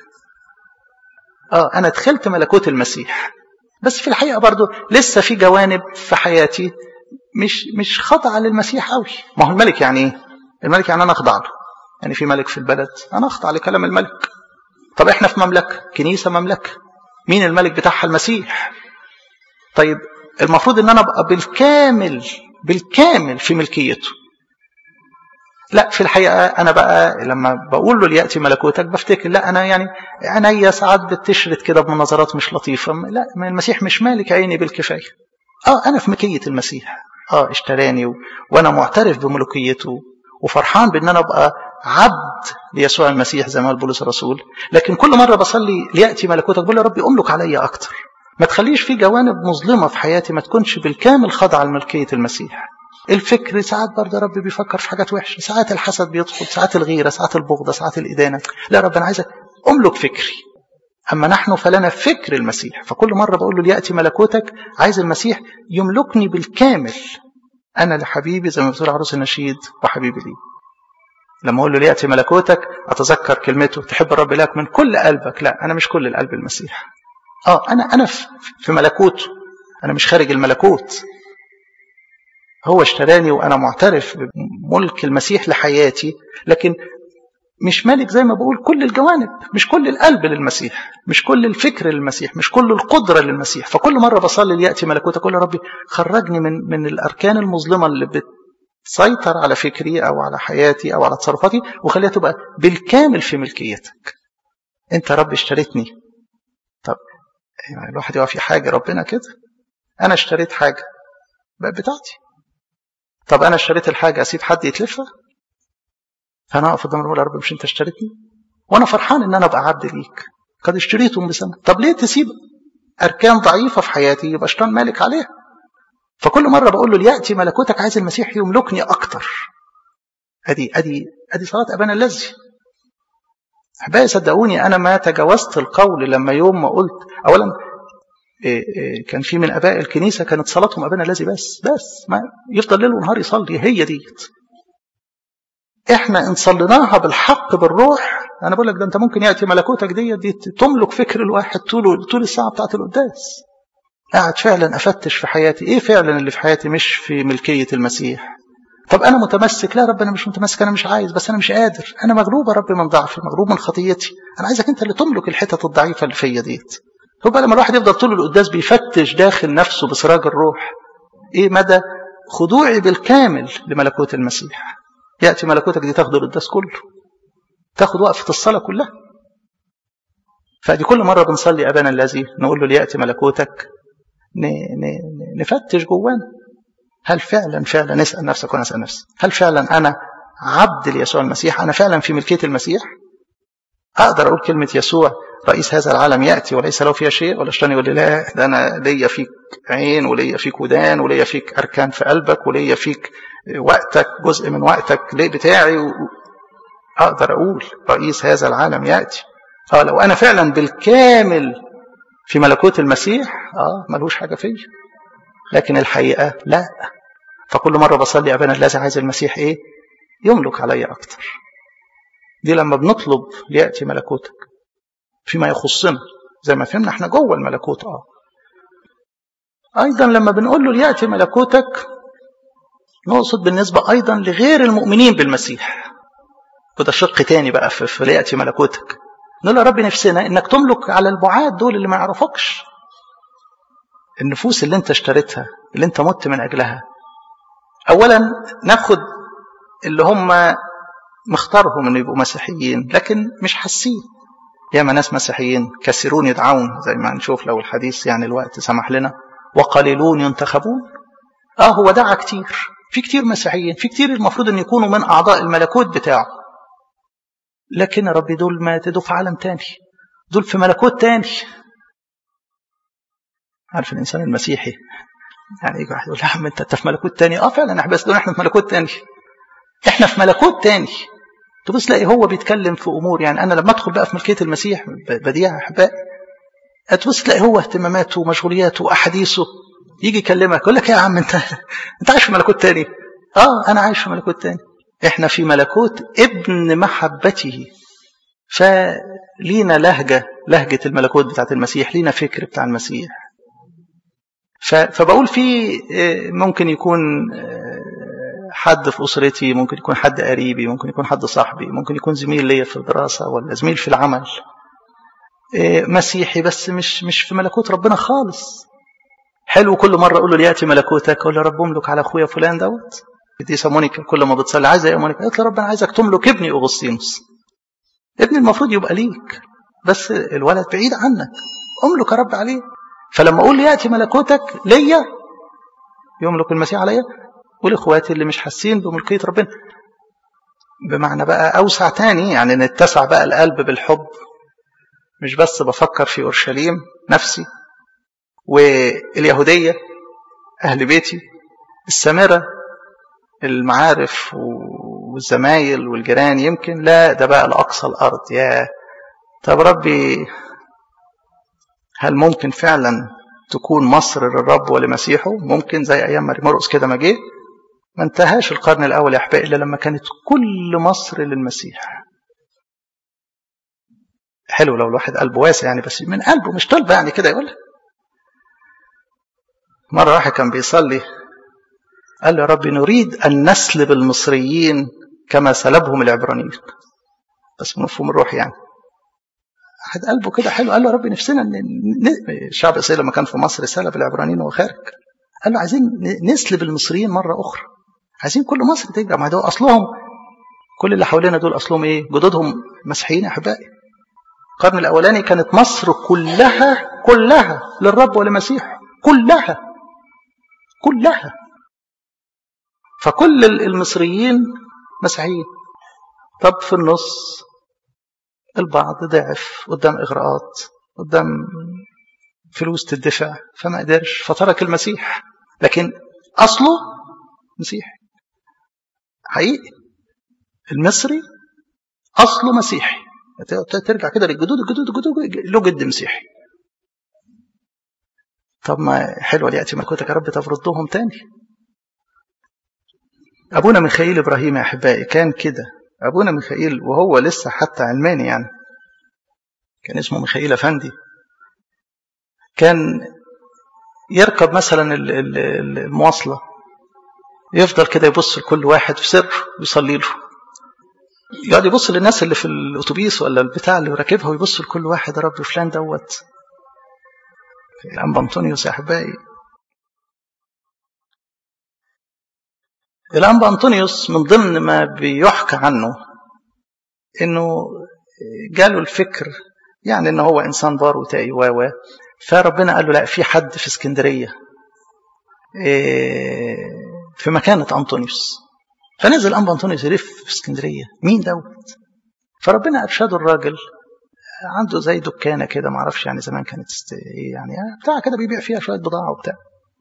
اه انا دخلت ملكوت المسيح بس في الحقيقه برضو لسه في جوانب في حياتي مش مش خاضعه للمسيح قوي ما هو الملك يعني ايه الملك يعني انا اخضع له يعني في ملك في البلد انا اخضع لكلام الملك طب احنا في مملكه كنيسه مملكه مين الملك بتاعها المسيح طيب المفروض ان انا ابقى بالكامل بالكامل في ملكيته لا في الحقيقة أنا بقى لما بقول له ليأتي ملكوتك بفتكر لا أنا يعني عينيا ساعات بتشرد كده بنظرات مش لطيفة لا المسيح مش مالك عيني بالكفاية آه أنا في ملكية المسيح آه اشتراني و... وأنا معترف بملكيته وفرحان بأن أنا أبقى عبد ليسوع المسيح زي ما قال بولس الرسول لكن كل مرة بصلي ليأتي ملكوتك بقول يا ربي أملك عليا أكتر ما تخليش في جوانب مظلمة في حياتي ما تكونش بالكامل خاضعة لملكية المسيح الفكر ساعات برضه يا رب بيفكر في حاجات وحشه ساعات الحسد بيدخل ساعات الغيره ساعات البغضه ساعات الادانه لا يا رب انا عايزك املك فكري اما نحن فلنا فكر المسيح فكل مره بقول له لياتي ملكوتك عايز المسيح يملكني بالكامل انا لحبيبي زي ما بتقول عروس النشيد وحبيبي لي لما اقول له لياتي ملكوتك اتذكر كلمته تحب الرب لك من كل قلبك لا انا مش كل القلب المسيح اه انا انا في ملكوته انا مش خارج الملكوت هو اشتراني وانا معترف بملك المسيح لحياتي لكن مش مالك زي ما بقول كل الجوانب مش كل القلب للمسيح مش كل الفكر للمسيح مش كل القدرة للمسيح فكل مرة بصلي ليأتي ملكوتك أقول يا ربي خرجني من من الأركان المظلمة اللي بتسيطر على فكري أو على حياتي أو على تصرفاتي وخليها تبقى بالكامل في ملكيتك أنت رب اشتريتني طب يعني الواحد يقع في حاجة ربنا كده أنا اشتريت حاجة بقى بتاعتي طب انا اشتريت الحاجه اسيب حد يتلفها فانا اقف قدام يا رب مش انت اشتريتني وانا فرحان ان انا ابقى عبد ليك قد اشتريتهم بسنه طب ليه تسيب اركان ضعيفه في حياتي يبقى شيطان مالك عليها فكل مره بقول له لياتي ملكوتك عايز المسيح يملكني اكتر ادي ادي ادي صلاه ابانا الذي احبائي صدقوني انا ما تجاوزت القول لما يوم ما قلت اولا كان في من اباء الكنيسه كانت صلاتهم ابانا الذي بس بس ما يفضل ليل ونهار يصلي هي ديت احنا ان صليناها بالحق بالروح انا بقول لك ده انت ممكن ياتي ملكوتك ديت دي تملك فكر الواحد طول طول الساعه بتاعت القداس قاعد فعلا افتش في حياتي ايه فعلا اللي في حياتي مش في ملكيه المسيح طب انا متمسك لا رب انا مش متمسك انا مش عايز بس انا مش قادر انا مغلوب يا رب من ضعفي مغلوب من خطيتي انا عايزك انت اللي تملك الحتت الضعيفه اللي فيا ديت هو بقى لما الواحد يفضل طول القداس بيفتش داخل نفسه بسراج الروح ايه مدى خضوعي بالكامل لملكوت المسيح ياتي ملكوتك دي تاخد القداس كله تاخد وقفه الصلاه كلها فدي كل مره بنصلي ابانا الذي نقول له لياتي ملكوتك نفتش جوانا هل فعلا فعلا نسال نفسك وانا اسال نفسي هل فعلا انا عبد ليسوع المسيح انا فعلا في ملكيه المسيح اقدر اقول كلمه يسوع رئيس هذا العالم ياتي وليس له فيها شيء ولا الشيطان يقول لي لا ده انا ليا فيك عين وليا فيك ودان وليا فيك اركان في قلبك وليا فيك وقتك جزء من وقتك ليه بتاعي و... اقدر اقول رئيس هذا العالم ياتي اه لو انا فعلا بالكامل في ملكوت المسيح اه ملوش حاجه فيا لكن الحقيقه لا فكل مره بصلي ابانا الذي عايز المسيح ايه يملك عليا اكتر دي لما بنطلب لياتي ملكوتك فيما يخصنا زي ما فهمنا احنا جوه الملكوت اه ايضا لما بنقول له لياتي ملكوتك نقصد بالنسبه ايضا لغير المؤمنين بالمسيح وده شق تاني بقى في, في لياتي ملكوتك نقول يا رب نفسنا انك تملك على البعاد دول اللي ما يعرفكش النفوس اللي انت اشتريتها اللي انت مت من اجلها اولا ناخد اللي هم مختارهم انه يبقوا مسيحيين لكن مش حاسين ياما ناس مسيحيين كثيرون يدعون زي ما نشوف لو الحديث يعني الوقت سمح لنا وقليلون ينتخبون اه هو دعا كتير في كتير مسيحيين في كتير المفروض ان يكونوا من اعضاء الملكوت بتاعه لكن يا ربي دول ما دول في عالم تاني دول في ملكوت تاني عارف الانسان المسيحي يعني يجي واحد يقول يا عم انت انت في ملكوت تاني اه فعلا احنا بس دول احنا في ملكوت تاني احنا في ملكوت تاني تبص تلاقي هو بيتكلم في امور يعني انا لما ادخل بقى في ملكيه المسيح بديع احبائي تبص تلاقي هو اهتماماته ومشغولياته واحاديثه يجي يكلمك يقول لك يا عم انت انت عايش في ملكوت تاني اه انا عايش في ملكوت تاني احنا في ملكوت ابن محبته فلينا لهجه لهجه الملكوت بتاعت المسيح لينا فكر بتاع المسيح فبقول في ممكن يكون حد في اسرتي ممكن يكون حد قريبي ممكن يكون حد صاحبي ممكن يكون زميل ليا في الدراسه ولا زميل في العمل مسيحي بس مش مش في ملكوت ربنا خالص حلو كل مره اقول له لياتي ملكوتك اقول له رب املك على اخويا فلان دوت دي مونيكا كل ما بتصلي عايزه يا مونيكا قلت له رب انا عايزك تملك ابني اغسطينوس ابني المفروض يبقى ليك بس الولد بعيد عنك املك يا رب عليه فلما اقول ياتي ملكوتك ليا يملك المسيح عليا والاخوات اللي مش حاسين بملكيه ربنا بمعنى بقى اوسع تاني يعني نتسع بقى القلب بالحب مش بس بفكر في اورشليم نفسي واليهوديه اهل بيتي السامره المعارف والزمايل والجيران يمكن لا ده بقى لاقصى الارض يا طب ربي هل ممكن فعلا تكون مصر للرب ولمسيحه ممكن زي ايام ماري مرقس كده ما جه ما انتهاش القرن الاول يا احبائي الا لما كانت كل مصر للمسيح حلو لو الواحد قلبه واسع يعني بس من قلبه مش طلبه يعني كده يقول مره واحد كان بيصلي قال له يا رب نريد ان نسلب المصريين كما سلبهم العبرانيين بس بمفهوم الروح يعني واحد قلبه كده حلو قال له يا رب نفسنا ن... الشعب الاسرائيلي لما كان في مصر سلب العبرانيين وهو خارج قال له عايزين نسلب المصريين مره اخرى عايزين كل مصر ترجع ما ده اصلهم كل اللي حوالينا دول اصلهم ايه جدودهم مسيحيين يا احبائي القرن الاولاني كانت مصر كلها كلها للرب ولمسيحه كلها كلها فكل المصريين مسيحيين طب في النص البعض ضعف قدام اغراءات قدام فلوس تدفع فما قدرش فترك المسيح لكن اصله مسيحي حقيقي المصري اصله مسيحي ترجع كده للجدود الجدود الجدود له جد مسيحي طب ما حلوه ياتي ملكوتك يا رب تفرضهم تاني ابونا ميخائيل ابراهيم يا احبائي كان كده ابونا ميخائيل وهو لسه حتى علماني يعني كان اسمه ميخائيل افندي كان يركب مثلا المواصله يفضل كده يبص لكل واحد في سر ويصلي له يقعد يبص للناس اللي في الاتوبيس ولا البتاع اللي راكبها ويبص لكل واحد يا رب فلان دوت الانبا انطونيوس يا احبائي الانبا انطونيوس من ضمن ما بيحكى عنه انه جاله الفكر يعني ان هو انسان بار وتقي و فربنا قال له لا في حد في اسكندريه في مكانه انطونيوس فنزل انبا انطونيوس يلف في اسكندريه مين دوت فربنا ارشده الراجل عنده زي دكانه كده معرفش يعني زمان كانت است... يعني بتاع كده بيبيع فيها شويه بضاعه وبتاع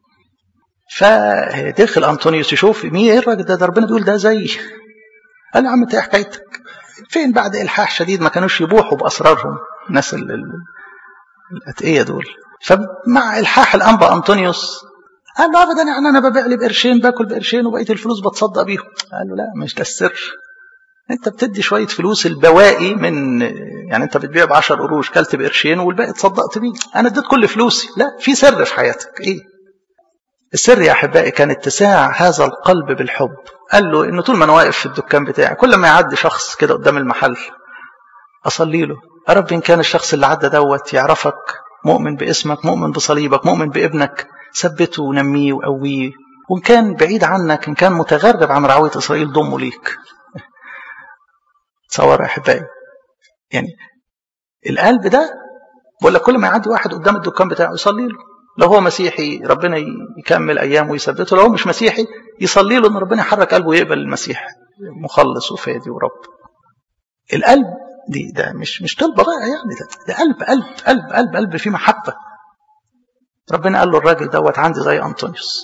فدخل انطونيوس يشوف مين ايه الراجل ده, ده ربنا بيقول ده زي قال له يا عم انت ايه حكايتك فين بعد الحاح شديد ما كانوش يبوحوا باسرارهم الناس الاتقيه دول فمع الحاح الانبا انطونيوس قال له ابدا يعني انا ببيع لي بقرشين باكل بقرشين وبقيه الفلوس بتصدق بيهم قال له لا مش ده السر انت بتدي شويه فلوس البواقي من يعني انت بتبيع ب 10 قروش كلت بقرشين والباقي تصدقت بيه انا اديت كل فلوسي لا في سر في حياتك ايه السر يا احبائي كان اتساع هذا القلب بالحب قال له انه طول ما انا واقف في الدكان بتاعي كل ما يعدي شخص كده قدام المحل اصلي له يا رب ان كان الشخص اللي عدى دوت يعرفك مؤمن باسمك مؤمن بصليبك مؤمن بابنك ثبته ونميه وقويه وان كان بعيد عنك ان كان متغرب عن رعويه اسرائيل ضمه ليك تصور يا احبائي يعني القلب ده بقول لك كل ما يعدي واحد قدام الدكان بتاعه يصلي له لو هو مسيحي ربنا يكمل ايامه ويثبته لو هو مش مسيحي يصلي له ان ربنا يحرك قلبه ويقبل المسيح مخلص وفادي ورب القلب دي ده مش مش طلبه بقى يعني ده, ده قلب قلب قلب قلب قلب فيه محبه ربنا قال له الراجل دوت عندي زي انطونيوس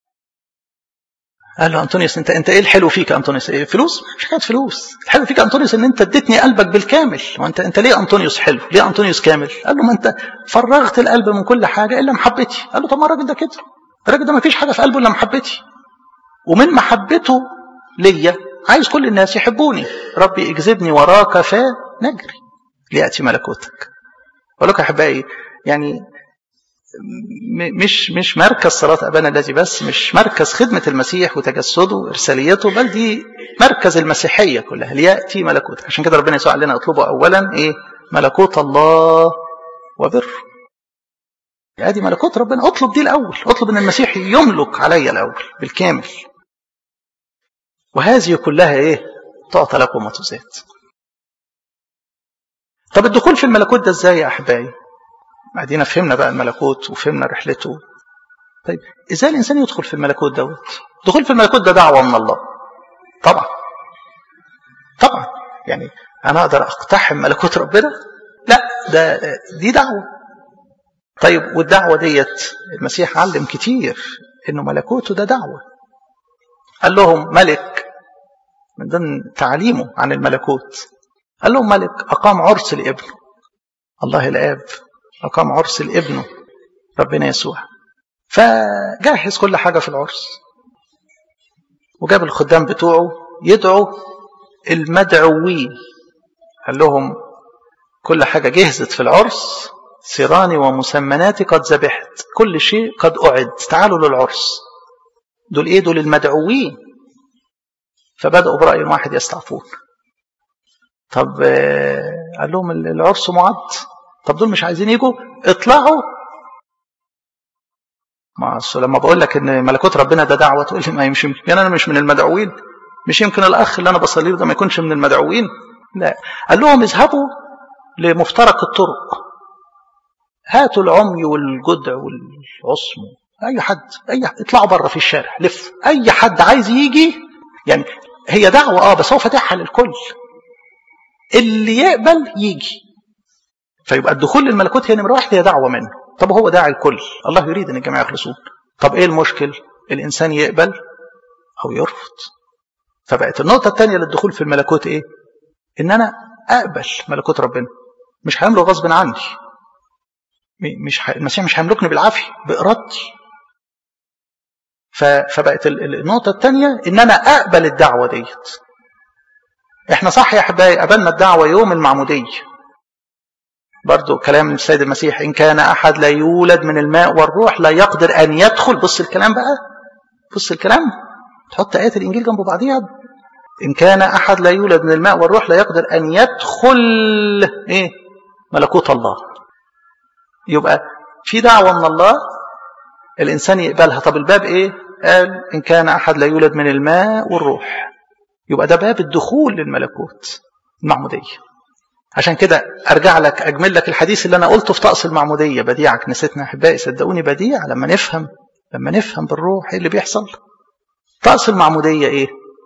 قال له انطونيوس انت انت ايه الحلو فيك يا انطونيوس إيه فلوس مش حكايه فلوس الحلو فيك يا انطونيوس ان انت اديتني قلبك بالكامل وانت انت ليه انطونيوس حلو ليه انطونيوس كامل قال له ما انت فرغت القلب من كل حاجه الا محبتي قال له طب ما الراجل ده كده الراجل ده ما فيش حاجه في قلبه الا محبتي ومن محبته ليا عايز كل الناس يحبوني ربي اجذبني وراك فنجري لياتي ملكوتك اقول لك يا احبائي يعني مش مش مركز صلاة أبانا الذي بس مش مركز خدمة المسيح وتجسده وإرساليته بل دي مركز المسيحية كلها ليأتي ملكوتك عشان كده ربنا يسوع لنا اطلبوا أولا إيه ملكوت الله وبر ادي ملكوت ربنا اطلب دي الأول اطلب أن المسيح يملك علي الأول بالكامل وهذه كلها إيه تعطى لكم وتزاد طب الدخول في الملكوت ده ازاي يا أحبائي بعدين فهمنا بقى الملكوت وفهمنا رحلته طيب ازاي الانسان يدخل في الملكوت دوت الدخول في الملكوت ده دعوه من الله طبعا طبعا يعني انا اقدر اقتحم ملكوت ربنا لا ده دي دعوه طيب والدعوه ديت المسيح علم كتير انه ملكوته ده دعوه قال لهم ملك من ضمن تعليمه عن الملكوت قال لهم ملك اقام عرس لابنه الله الاب أقام عرس لابنه ربنا يسوع فجهز كل حاجة في العرس وجاب الخدام بتوعه يدعوا المدعوين قال لهم كل حاجة جهزت في العرس سيراني ومسمناتي قد ذبحت كل شيء قد أعد تعالوا للعرس دول إيه دول المدعوين فبدأوا برأي واحد يستعفون طب قال لهم العرس معد طب دول مش عايزين يجوا اطلعوا ما لما بقول لك ان ملكوت ربنا ده دعوه تقول لي ما مش يمكن يعني انا مش من المدعوين مش يمكن الاخ اللي انا بصلي له ده ما يكونش من المدعوين لا قال لهم اذهبوا لمفترق الطرق هاتوا العمي والجدع والعصم اي حد اي حد. اطلعوا بره في الشارع لف اي حد عايز يجي يعني هي دعوه اه بس هو فاتحها للكل اللي يقبل يجي فيبقى الدخول للملكوت هي نمره واحد هي دعوه منه طب هو داعي الكل الله يريد ان الجميع يخلصون طب ايه المشكل الانسان يقبل او يرفض فبقت النقطه الثانيه للدخول في الملكوت ايه ان انا اقبل ملكوت ربنا مش هيملك غصب عني مش ح... المسيح مش هيملكني بالعافيه بارادتي ف... فبقت النقطه الثانيه ان انا اقبل الدعوه ديت احنا صح يا احبائي قبلنا الدعوه يوم المعموديه برضو كلام السيد المسيح إن كان أحد لا يولد من الماء والروح لا يقدر أن يدخل بص الكلام بقى بص الكلام تحط آيات الإنجيل جنب بعضيها إن كان أحد لا يولد من الماء والروح لا يقدر أن يدخل إيه ملكوت الله يبقى في دعوة من الله الإنسان يقبلها طب الباب إيه قال إن كان أحد لا يولد من الماء والروح يبقى ده باب الدخول للملكوت المعمودية عشان كده ارجع لك اجمل لك الحديث اللي انا قلته في طقس المعموديه بديعك نسيتنا احبائي صدقوني بديع لما نفهم لما نفهم بالروح ايه اللي بيحصل طقس المعموديه ايه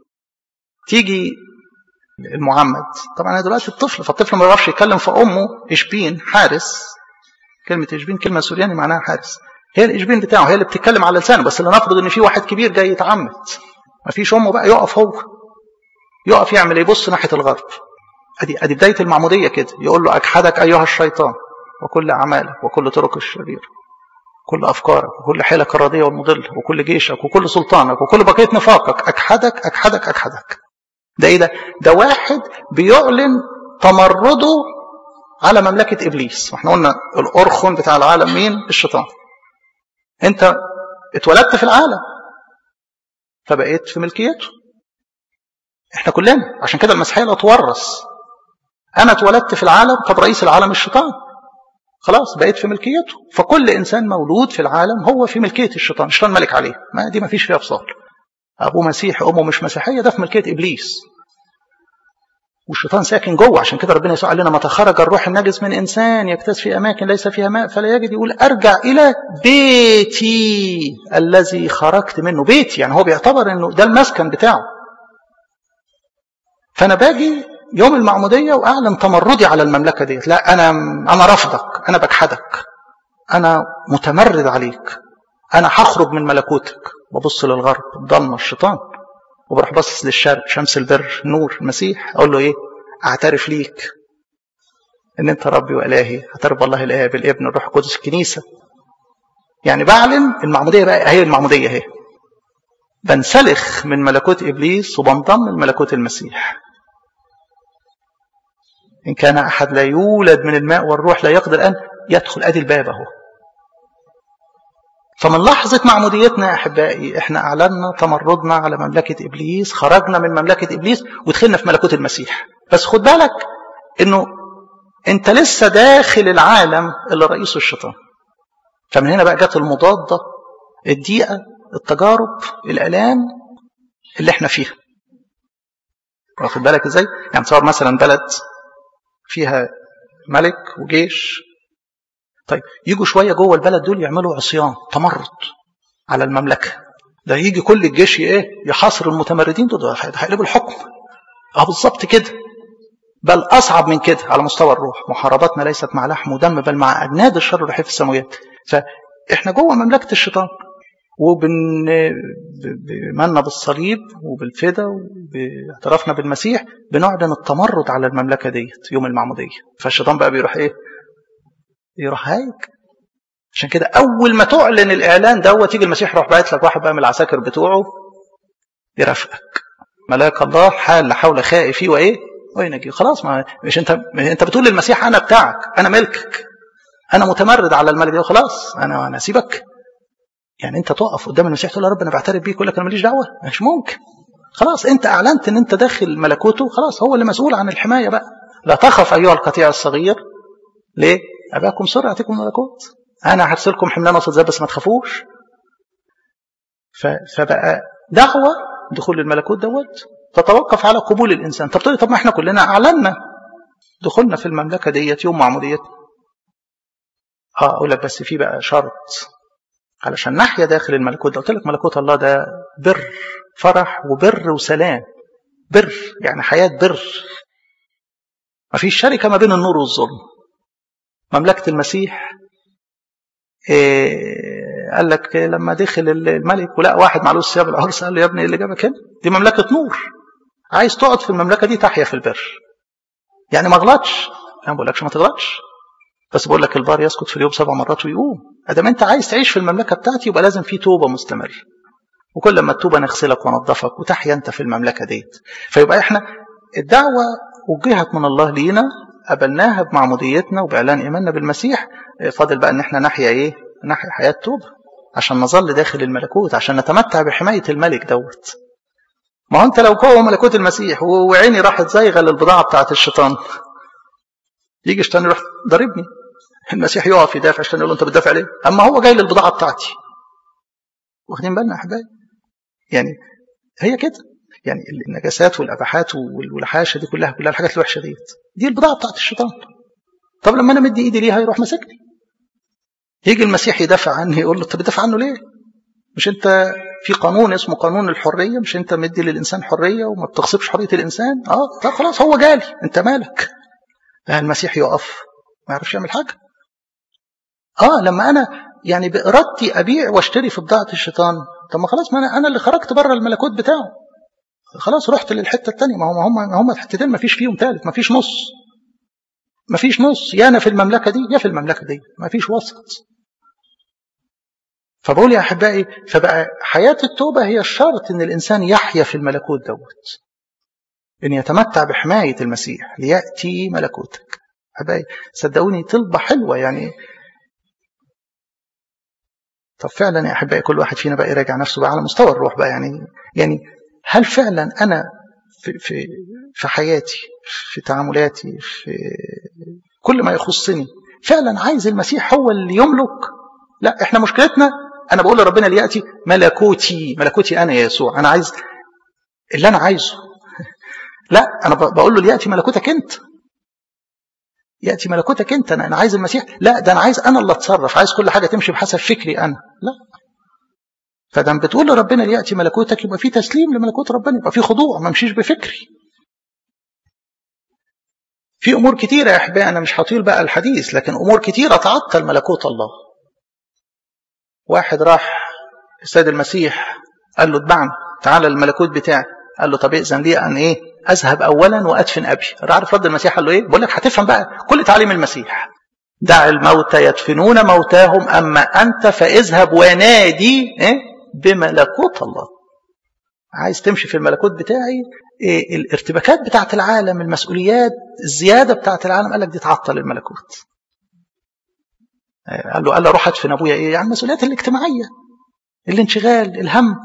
تيجي المعمد طبعا انا دلوقتي الطفل فالطفل ما يعرفش يتكلم في امه اشبين حارس كلمه اشبين كلمه سورياني معناها حارس هي الاشبين بتاعه هي اللي بتتكلم على لسانه بس اللي نفرض ان في واحد كبير جاي يتعمد ما فيش امه بقى يقف هو يقف يعمل يبص ناحيه الغرب ادي ادي بدايه المعموديه كده يقول له اجحدك ايها الشيطان وكل اعمالك وكل طرق الشرير كل افكارك وكل حيلك الراضيه والمضله وكل جيشك وكل سلطانك وكل بقيه نفاقك اجحدك اجحدك اجحدك ده ايه ده ده واحد بيعلن تمرده على مملكه ابليس واحنا قلنا الارخن بتاع العالم مين الشيطان انت اتولدت في العالم فبقيت في ملكيته احنا كلنا عشان كده المسيحيه لا تورث انا اتولدت في العالم طب رئيس العالم الشيطان خلاص بقيت في ملكيته فكل انسان مولود في العالم هو في ملكيه الشيطان الشيطان ملك عليه ما دي ما فيش فيها فصال ابوه مسيحي امه مش مسيحيه ده في ملكيه ابليس والشيطان ساكن جوه عشان كده ربنا يسوع قال لنا متى خرج الروح النجس من انسان يكتس في اماكن ليس فيها ماء فلا يجد يقول ارجع الى بيتي الذي خرجت منه بيتي يعني هو بيعتبر انه ده المسكن بتاعه فانا باجي يوم المعموديه واعلن تمردي على المملكه ديت لا انا انا رافضك انا بجحدك انا متمرد عليك انا هخرج من ملكوتك ببص للغرب الضلمه الشيطان وبروح باصص للشرق شمس البر نور المسيح اقول له ايه اعترف ليك ان انت ربي والهي اعترف بالله الاب الابن الروح القدس الكنيسه يعني بعلن المعموديه بقى هي المعموديه اهي بنسلخ من ملكوت ابليس وبنضم لملكوت المسيح ان كان احد لا يولد من الماء والروح لا يقدر ان يدخل ادي الباب اهو فمن لحظة معموديتنا يا أحبائي إحنا أعلنا تمردنا على مملكة إبليس خرجنا من مملكة إبليس ودخلنا في ملكوت المسيح بس خد بالك إنه أنت لسه داخل العالم اللي رئيسه الشيطان فمن هنا بقى جت المضادة الضيقة التجارب الآلام اللي احنا فيها واخد بالك ازاي؟ يعني تصور مثلا بلد فيها ملك وجيش طيب يجوا شويه جوه البلد دول يعملوا عصيان تمرد على المملكه ده يجي كل الجيش ايه يحاصر المتمردين دول هيقلبوا الحكم اه بالظبط كده بل اصعب من كده على مستوى الروح محارباتنا ليست مع لحم ودم بل مع اجناد الشر الروحي في السماويات فاحنا جوه مملكه الشيطان وبن بمنا بالصليب وبالفدا وباعترافنا بالمسيح بنعلن التمرد على المملكه ديت يوم المعموديه فالشيطان بقى بيروح ايه يروح هايج عشان كده اول ما تعلن الاعلان دوت يجي المسيح يروح باعت لك واحد بقى من العساكر بتوعه يرافقك ملاك الله حال حول خائفي وايه وينجي خلاص ما مش انت انت بتقول للمسيح انا بتاعك انا ملكك انا متمرد على الملك ده خلاص انا انا اسيبك يعني انت تقف قدام المسيح تقول يا رب انا بعترف بيك يقول لك انا ماليش دعوه مش ممكن خلاص انت اعلنت ان انت داخل ملكوته خلاص هو اللي مسؤول عن الحمايه بقى لا تخف ايها القطيع الصغير ليه اباكم سر يعطيكم الملكوت انا هرسلكم حملان وسط بس ما تخافوش فبقى دعوه دخول الملكوت دوت تتوقف على قبول الانسان طب تقولي طب ما احنا كلنا اعلنا دخولنا في المملكه ديت يوم معموديتنا اه اقول لك بس في بقى شرط علشان نحيا داخل الملكوت ده قلت لك ملكوت الله ده بر فرح وبر وسلام بر يعني حياه بر ما فيش شركه ما بين النور والظلم مملكه المسيح إيه قال لك لما دخل الملك ولقى واحد معلوش ثياب العرس قال له يا ابني ايه اللي جابك هنا؟ دي مملكه نور عايز تقعد في المملكه دي تحيا في البر يعني ما غلطش انا ما بقولكش ما تغلطش بس بقول لك البار يسكت في اليوم سبع مرات ويقوم ادام انت عايز تعيش في المملكه بتاعتي يبقى لازم في توبه مستمره وكل ما التوبه نغسلك ونظفك وتحيا انت في المملكه ديت فيبقى احنا الدعوه وجهت من الله لينا قبلناها بمعموديتنا وباعلان ايماننا بالمسيح فاضل بقى ان احنا نحيا ايه نحيا حياه توبه عشان نظل داخل الملكوت عشان نتمتع بحمايه الملك دوت ما هو انت لو جوه ملكوت المسيح وعيني راحت زايغه للبضاعه بتاعت الشيطان يجي الشيطان يروح ضربني المسيح يقف يدافع عشان يقول له انت بتدافع ليه؟ اما هو جاي للبضاعه بتاعتي. واخدين بالنا يا احبائي؟ يعني هي كده يعني النجاسات والاباحات والحاشه دي كلها كلها الحاجات الوحشه ديت دي البضاعه بتاعت الشيطان. طب لما انا مدي ايدي ليها يروح ماسكني. يجي المسيح يدافع عني يقول له انت بتدافع عنه ليه؟ مش انت في قانون اسمه قانون الحريه مش انت مدي للانسان حريه وما بتغصبش حريه الانسان؟ اه طب خلاص هو جالي انت مالك؟ المسيح يقف ما يعرفش يعمل حاجه. اه لما انا يعني بارادتي ابيع واشتري في بضاعه الشيطان طب ما خلاص ما انا انا اللي خرجت بره الملكوت بتاعه خلاص رحت للحته الثانيه ما هم هم هم الحتتين ما فيش فيهم ثالث ما فيش نص ما فيش نص يا انا في المملكه دي يا في المملكه دي ما فيش وسط فبقول يا احبائي فبقى حياه التوبه هي الشرط ان الانسان يحيا في الملكوت دوت ان يتمتع بحمايه المسيح لياتي ملكوتك احبائي صدقوني طلبه حلوه يعني طب فعلا يا احبائي كل واحد فينا بقى يراجع نفسه بقى على مستوى الروح بقى يعني يعني هل فعلا انا في في في حياتي في تعاملاتي في كل ما يخصني فعلا عايز المسيح هو اللي يملك لا احنا مشكلتنا انا بقول لربنا لياتي ملكوتي ملكوتي انا يا يسوع انا عايز اللي انا عايزه لا انا بقول له لياتي ملكوتك انت ياتي ملكوتك انت انا انا عايز المسيح لا ده انا عايز انا اللي اتصرف عايز كل حاجه تمشي بحسب فكري انا لا فدام بتقول لربنا لياتي ملكوتك يبقى في تسليم لملكوت ربنا يبقى في خضوع ما امشيش بفكري في امور كتيره يا احبائي انا مش هطيل بقى الحديث لكن امور كتيره تعطل ملكوت الله واحد راح السيد المسيح قال له اتبعني تعالى الملكوت بتاعي قال له طب ائذن لي ان ايه اذهب اولا وادفن ابي عارف رد المسيح قال له ايه بقول لك هتفهم بقى كل تعليم المسيح دع الموتى يدفنون موتاهم اما انت فاذهب ونادي إيه؟ بملكوت الله عايز تمشي في الملكوت بتاعي إيه الارتباكات بتاعت العالم المسؤوليات الزياده بتاعت العالم قال لك دي تعطل الملكوت قال له قال له روح ادفن ابويا ايه يعني المسؤوليات الاجتماعيه الانشغال الهم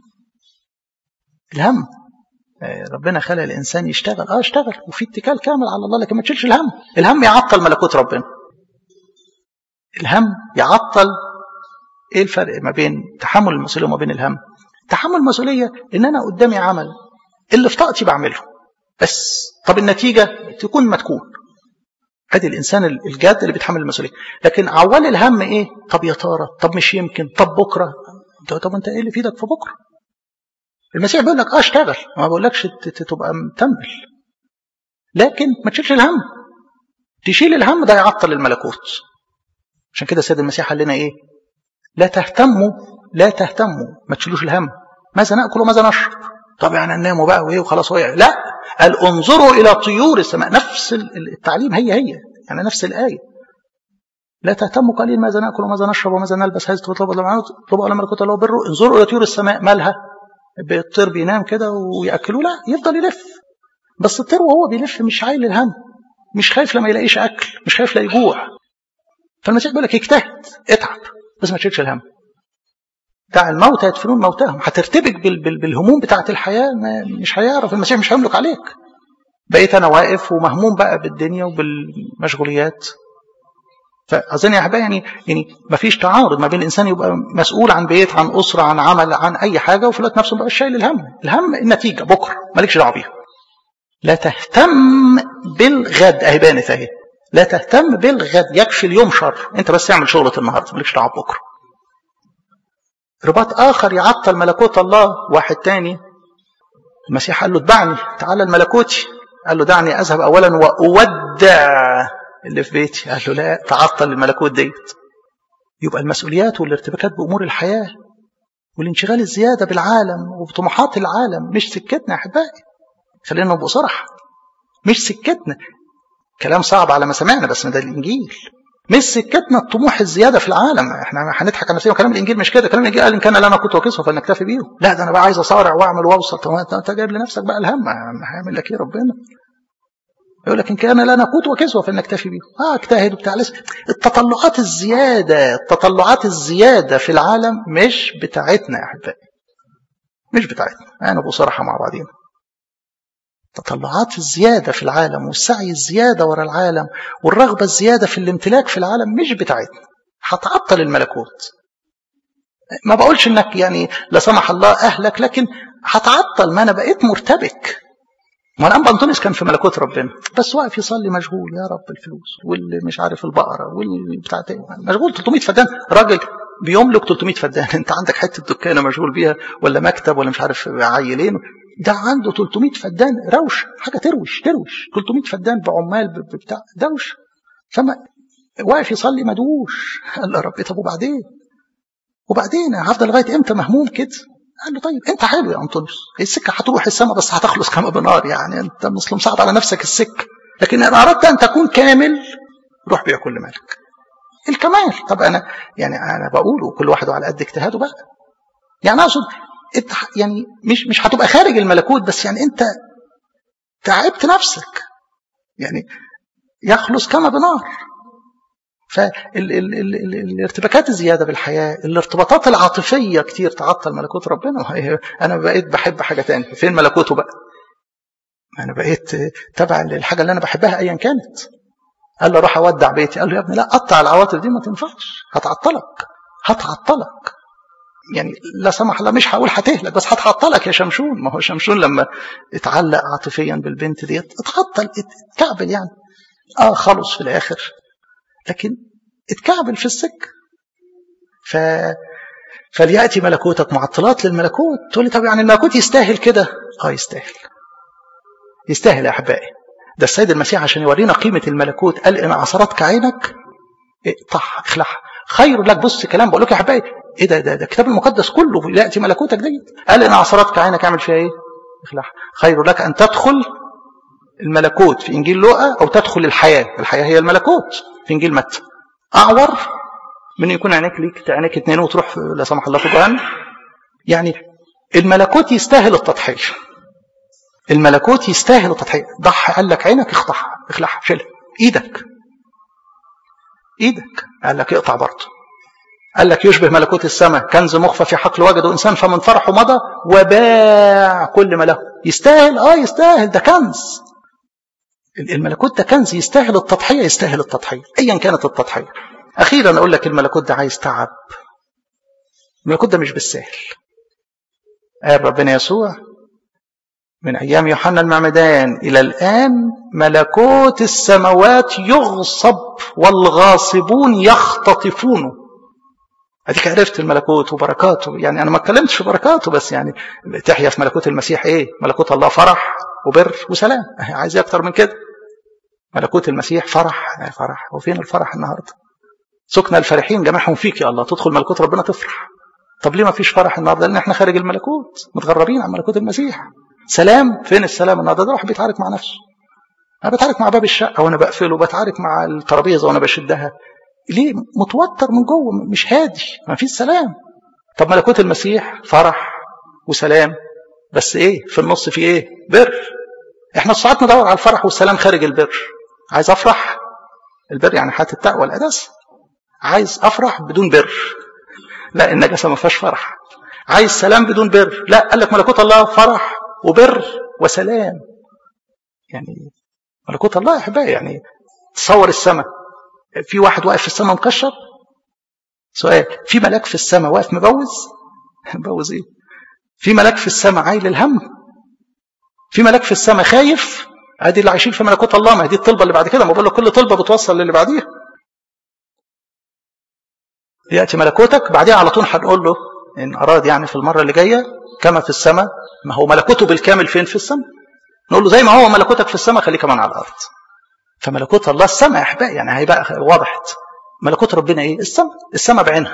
الهم ربنا خلق الانسان يشتغل اه اشتغل وفي اتكال كامل على الله لكن ما تشيلش الهم الهم يعطل ملكوت ربنا الهم يعطل ايه الفرق ما بين تحمل المسؤوليه وما بين الهم تحمل المسؤوليه ان انا قدامي عمل اللي في طاقتي بعمله بس طب النتيجه تكون ما تكون ادي الانسان الجاد اللي بيتحمل المسؤوليه لكن عوال الهم ايه طب يا ترى طب مش يمكن طب بكره طب انت ايه اللي في ايدك في بكره المسيح بيقول لك اه اشتغل ما بقولكش تبقى متمل لكن ما تشيلش الهم تشيل الهم ده يعطل الملكوت عشان كده السيد المسيح قال لنا ايه لا تهتموا لا تهتموا ما تشيلوش الهم ماذا ناكل وماذا نشرب طب يعني ننام بقى وايه وخلاص وقع لا قال انظروا الى طيور السماء نفس التعليم هي هي يعني نفس الايه لا تهتموا قليل ماذا ناكل وماذا نشرب وماذا نلبس هذه تطلبوا اطلبوا على ملكوت الله وبره انظروا الى طيور السماء مالها الطير بينام كده وياكلوه لا يفضل يلف بس الطير وهو بيلف مش عايل الهم مش خايف لما يلاقيش اكل مش خايف لا يجوع فالمسيح بيقول لك اجتهد اتعب بس ما تشيلش الهم دع الموتى يدفنون موتاهم هترتبك بال بال بالهموم بتاعه الحياه مش هيعرف المسيح مش هيملك عليك بقيت انا واقف ومهموم بقى بالدنيا وبالمشغوليات فاظن يا احبائي يعني يعني ما فيش تعارض ما بين الانسان يبقى مسؤول عن بيت عن اسره عن عمل عن اي حاجه وفي الوقت نفسه ما بقاش شايل الهم الهم النتيجه بكره مالكش دعوه بيها لا تهتم بالغد اهي بانت اهي لا تهتم بالغد يكفي اليوم شر انت بس اعمل شغلة النهارده مالكش دعوه بكره رباط اخر يعطل ملكوت الله واحد تاني المسيح قال له اتبعني تعالى الملكوتي قال له دعني اذهب اولا واودع اللي في بيتي قال له لا تعطل الملكوت ديت يبقى المسؤوليات والارتباكات بامور الحياه والانشغال الزياده بالعالم وبطموحات العالم مش سكتنا يا احبائي خلينا نبقى صراحه مش سكتنا كلام صعب على ما سمعنا بس ده الانجيل مش سكتنا الطموح الزياده في العالم احنا هنضحك على نفسنا كلام الانجيل مش كده كلام الانجيل قال ان كان لنا قوت وكسوه فلنكتفي بيه لا ده انا بقى عايز اصارع واعمل واوصل طب انت جايب لنفسك بقى الهم هيعمل لك ايه ربنا يقول لك ان كان لنا قوت وكسوه فلنكتفي بيه اه اجتهد وبتاع لسه التطلعات الزياده التطلعات الزياده في العالم مش بتاعتنا يا احبائي مش بتاعتنا انا بصراحه مع بعضينا تطلعات الزيادة في العالم والسعي الزيادة ورا العالم والرغبة الزيادة في الامتلاك في العالم مش بتاعتنا هتعطل الملكوت ما بقولش انك يعني لا سمح الله اهلك لكن هتعطل ما انا بقيت مرتبك ما انا ابا انطونيوس كان في ملكوت ربنا بس واقف يصلي مشغول يا رب الفلوس واللي مش عارف البقره واللي بتاع مشغول 300 فدان راجل بيملك 300 فدان انت عندك حته دكانه مشغول بيها ولا مكتب ولا مش عارف عيلين ده عنده 300 فدان روش حاجه تروش تروش 300 فدان بعمال بتاع دوش فما واقف يصلي مدوش قال له يا رب طب وبعدين وبعدين هفضل لغايه امتى مهموم كده قال له طيب انت حلو يا انطونيوس السكه هتروح السماء بس هتخلص كما بنار يعني انت مسلم صعب على نفسك السكه لكن ان اردت ان تكون كامل روح بيع كل مالك الكمال طب انا يعني انا بقول وكل واحد على قد اجتهاده بقى يعني اقصد انت يعني مش مش هتبقى خارج الملكوت بس يعني انت تعبت نفسك يعني يخلص كما بنار فالارتباكات الزياده بالحياه الارتباطات العاطفيه كتير تعطل ملكوت ربنا انا بقيت بحب حاجه تانية فين ملكوته بقى انا بقيت تبع الحاجه اللي انا بحبها ايا كانت قال له روح اودع بيتي قال له يا ابني لا قطع العواطف دي ما تنفعش هتعطلك هتعطلك يعني لا سمح الله مش هقول هتهلك بس هتعطلك يا شمشون ما هو شمشون لما اتعلق عاطفيا بالبنت ديت اتعطل اتكعبل يعني اه خلص في الاخر لكن اتكعبل في السكه ف فلياتي ملكوتك معطلات للملكوت تقول لي طب يعني الملكوت يستاهل كده اه يستاهل يستاهل يا احبائي ده السيد المسيح عشان يورينا قيمه الملكوت قال ان عصرتك عينك اقطعها اخلعها خير لك بص كلام بقول لك يا احبائي ايه ده ده, ده الكتاب المقدس كله ياتي ملكوتك دي قال ان عصرتك عينك اعمل فيها ايه اخلعها خير لك ان تدخل الملكوت في انجيل لوقا او تدخل الحياه الحياه هي الملكوت في انجيل متى اعور من يكون عينيك ليك عينيك اتنين وتروح لا سمح الله في جهنم يعني الملكوت يستاهل التضحيه الملكوت يستاهل التضحيه ضحي قال لك عينك اخطعها اخلعها شيلها ايدك ايدك قال لك اقطع برضه قال لك يشبه ملكوت السماء كنز مخفى في حقل وجده انسان فمن فرحه مضى وباع كل ما له يستاهل اه يستاهل ده كنز الملكوت ده كنز يستاهل التضحيه يستاهل التضحيه ايا كانت التضحيه اخيرا اقول لك الملكوت ده عايز تعب الملكوت ده مش بالسهل قال ربنا يسوع من أيام يوحنا المعمدان إلى الآن ملكوت السماوات يغصب والغاصبون يختطفونه أديك عرفت الملكوت وبركاته يعني أنا ما اتكلمتش في بركاته بس يعني تحيا في ملكوت المسيح إيه ملكوت الله فرح وبر وسلام عايز أكتر من كده ملكوت المسيح فرح يعني فرح وفين الفرح النهارده سكن الفرحين جميعهم فيك يا الله تدخل ملكوت ربنا تفرح طب ليه ما فيش فرح النهارده لان احنا خارج الملكوت متغربين عن ملكوت المسيح سلام فين السلام النهارده ده واحد بيتعارك مع نفسه انا بتعارك مع باب الشقه وانا بقفله وبتعارك مع الترابيزه وانا بشدها ليه متوتر من جوه مش هادي ما فيش سلام طب ملكوت المسيح فرح وسلام بس ايه في النص في ايه بر احنا ساعات ندور على الفرح والسلام خارج البر عايز افرح البر يعني حياه التقوى القداسه عايز افرح بدون بر لا النجاسه ما فيهاش فرح عايز سلام بدون بر لا قال لك ملكوت الله فرح وبر وسلام يعني ملكوت الله يا احبائي يعني تصور السماء في واحد واقف في السماء مكشر سؤال في ملاك في السماء واقف مبوز مبوز ايه في ملاك في السماء عايل الهم في ملاك في السماء خايف ادي اللي عايشين في ملكوت الله ما دي الطلبه اللي بعد كده ما بقول لك كل طلبه بتوصل للي بعديها ياتي ملكوتك بعديها على طول هنقول له ان اراد يعني في المره اللي جايه كما في السماء ما هو ملكوته بالكامل فين في السماء نقول له زي ما هو ملكوتك في السماء خليه كمان على الارض فملكوت الله السماء يا احبائي يعني هيبقى وضحت ملكوت ربنا ايه السماء السماء بعينها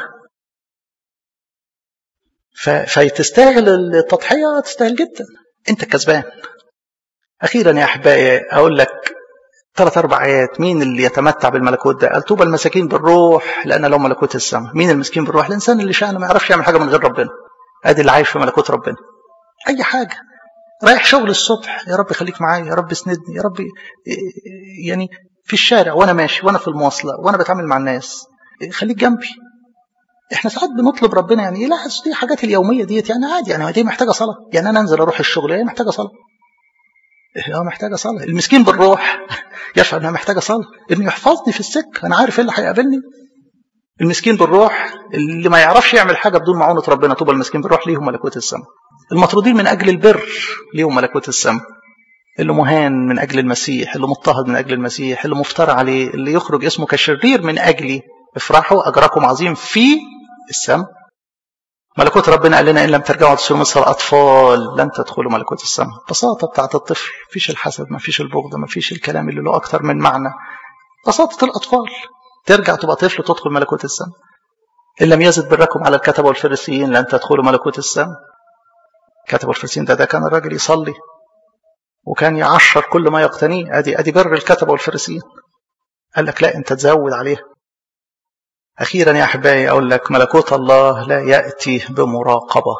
ف... فتستاهل التضحيه تستاهل جدا انت كسبان اخيرا يا احبائي اقول لك ثلاث اربع ايات مين اللي يتمتع بالملكوت ده قال طوبى المساكين بالروح لان لهم ملكوت السماء مين المسكين بالروح الانسان اللي شأنه ما يعرفش يعمل حاجه من غير ربنا ادي اللي عايش في ملكوت ربنا اي حاجه رايح شغل الصبح يا رب خليك معايا يا رب اسندني يا رب يعني في الشارع وانا ماشي وانا في المواصله وانا بتعامل مع الناس خليك جنبي احنا ساعات بنطلب ربنا يعني ايه لا دي حاجات اليوميه ديت يعني عادي يعني دي محتاجه صلاه يعني انا انزل اروح الشغل هي محتاجه صلاه اه محتاجه صلاه المسكين بالروح يشعر انها محتاجه صلاه انه يحفظني في السكه انا عارف ايه اللي هيقابلني المسكين بالروح اللي ما يعرفش يعمل حاجه بدون معونه ربنا طوبى المسكين بالروح ليهم ملكوت السماء المطرودين من اجل البر ليهم ملكوت السماء اللي مهان من اجل المسيح اللي مضطهد من اجل المسيح اللي مفترى عليه اللي يخرج اسمه كشرير من اجلي افرحوا اجركم عظيم في السماء ملكوت ربنا قال لنا ان لم ترجعوا تصيروا مثل الاطفال لن تدخلوا ملكوت السماء بساطه بتاعت الطفل مفيش الحسد مفيش البغض مفيش الكلام اللي له اكتر من معنى بساطه الاطفال ترجع تبقى طفل تدخل ملكوت السماء ان لم يزد بركم على الكتبه والفريسيين لن تدخلوا ملكوت السماء الكتبه والفريسيين ده ده كان الراجل يصلي وكان يعشر كل ما يقتنيه ادي ادي بر الكتبه والفريسيين قال لك لا انت تزود عليها أخيرا يا أحبائي أقول لك ملكوت الله لا يأتي بمراقبة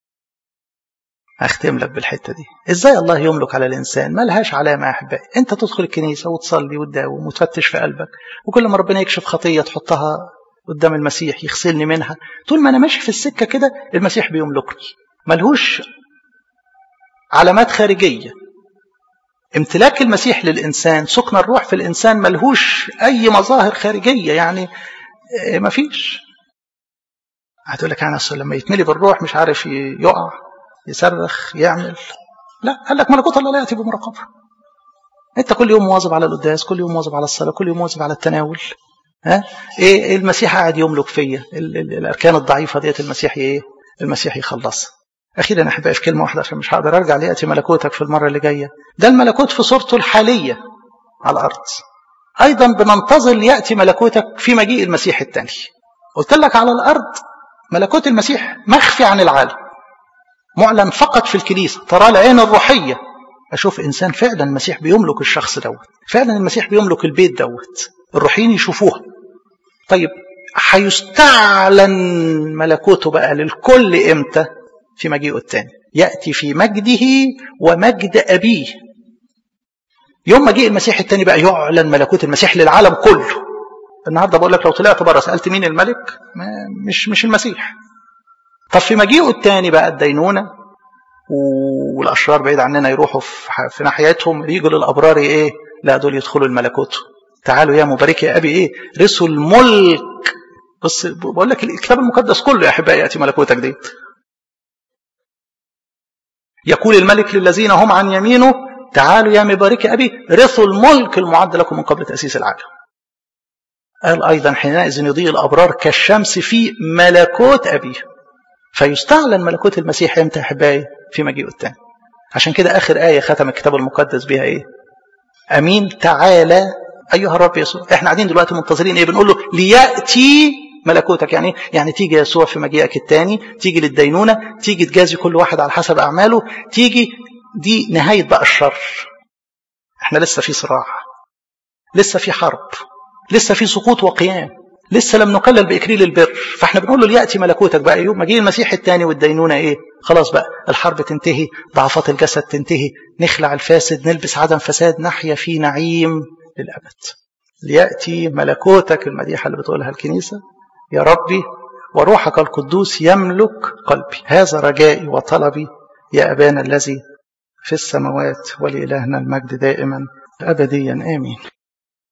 أختم لك بالحتة دي إزاي الله يملك على الإنسان ما لهاش علامة يا أحبائي أنت تدخل الكنيسة وتصلي وتداوم وتفتش في قلبك وكل ما ربنا يكشف خطية تحطها قدام المسيح يغسلني منها طول ما أنا ماشي في السكة كده المسيح بيملكني ملهوش علامات خارجية امتلاك المسيح للإنسان سكن الروح في الإنسان ملهوش أي مظاهر خارجية يعني ما فيش هتقول لك انا لما يتملي بالروح مش عارف يقع يصرخ يعمل لا قال لك ملكوت الله لا ياتي بمراقبه انت كل يوم مواظب على القداس كل يوم مواظب على الصلاه كل يوم مواظب على التناول ها ايه المسيح قاعد يملك فيا الاركان الضعيفه ديت المسيح ايه المسيح يخلصها اخيرا احبائي في كلمه واحده عشان مش هقدر ارجع لياتي ملكوتك في المره اللي جايه ده الملكوت في صورته الحاليه على الارض أيضا بننتظر ليأتي ملكوتك في مجيء المسيح الثاني قلت لك على الأرض ملكوت المسيح مخفي عن العالم معلن فقط في الكنيسة ترى العين الروحية أشوف إنسان فعلا المسيح بيملك الشخص دوت فعلا المسيح بيملك البيت دوت الروحيين يشوفوها طيب هيستعلن ملكوته بقى للكل إمتى في مجيئه الثاني يأتي في مجده ومجد أبيه يوم ما جه المسيح الثاني بقى يعلن ملكوت المسيح للعالم كله النهارده بقول لك لو طلعت بره سالت مين الملك ما مش مش المسيح طب في مجيئه الثاني بقى الدينونه والاشرار بعيد عننا يروحوا في, في ناحيتهم يجوا للابرار ايه لا دول يدخلوا الملكوت تعالوا يا مبارك يا ابي ايه رثوا الملك بص بقول لك الكتاب المقدس كله يا احبائي ياتي ملكوتك دي يقول الملك للذين هم عن يمينه تعالوا يا مبارك أبي رثوا الملك المعد لكم من قبل تأسيس العالم قال أيضا حينئذ يضيء الأبرار كالشمس في ملكوت أبيه فيستعلن ملكوت المسيح امتى أحبائي في مجيئه الثاني عشان كده آخر آية ختم الكتاب المقدس بها إيه أمين تعالى أيها الرب يسوع إحنا قاعدين دلوقتي منتظرين إيه بنقول له ليأتي ملكوتك يعني يعني تيجي يسوع في مجيئك الثاني تيجي للدينونة تيجي تجازي كل واحد على حسب أعماله تيجي دي نهاية بقى الشر احنا لسه في صراع لسه في حرب لسه في سقوط وقيام لسه لم نقلل بإكليل البر فاحنا بنقول له ليأتي ملكوتك بقى يوم مجيء المسيح الثاني والدينونة ايه خلاص بقى الحرب تنتهي ضعفات الجسد تنتهي نخلع الفاسد نلبس عدم فساد نحيا في نعيم للأبد ليأتي ملكوتك المديحة اللي بتقولها الكنيسة يا ربي وروحك القدوس يملك قلبي هذا رجائي وطلبي يا أبانا الذي في السماوات ولإلهنا المجد دائما أبديا آمين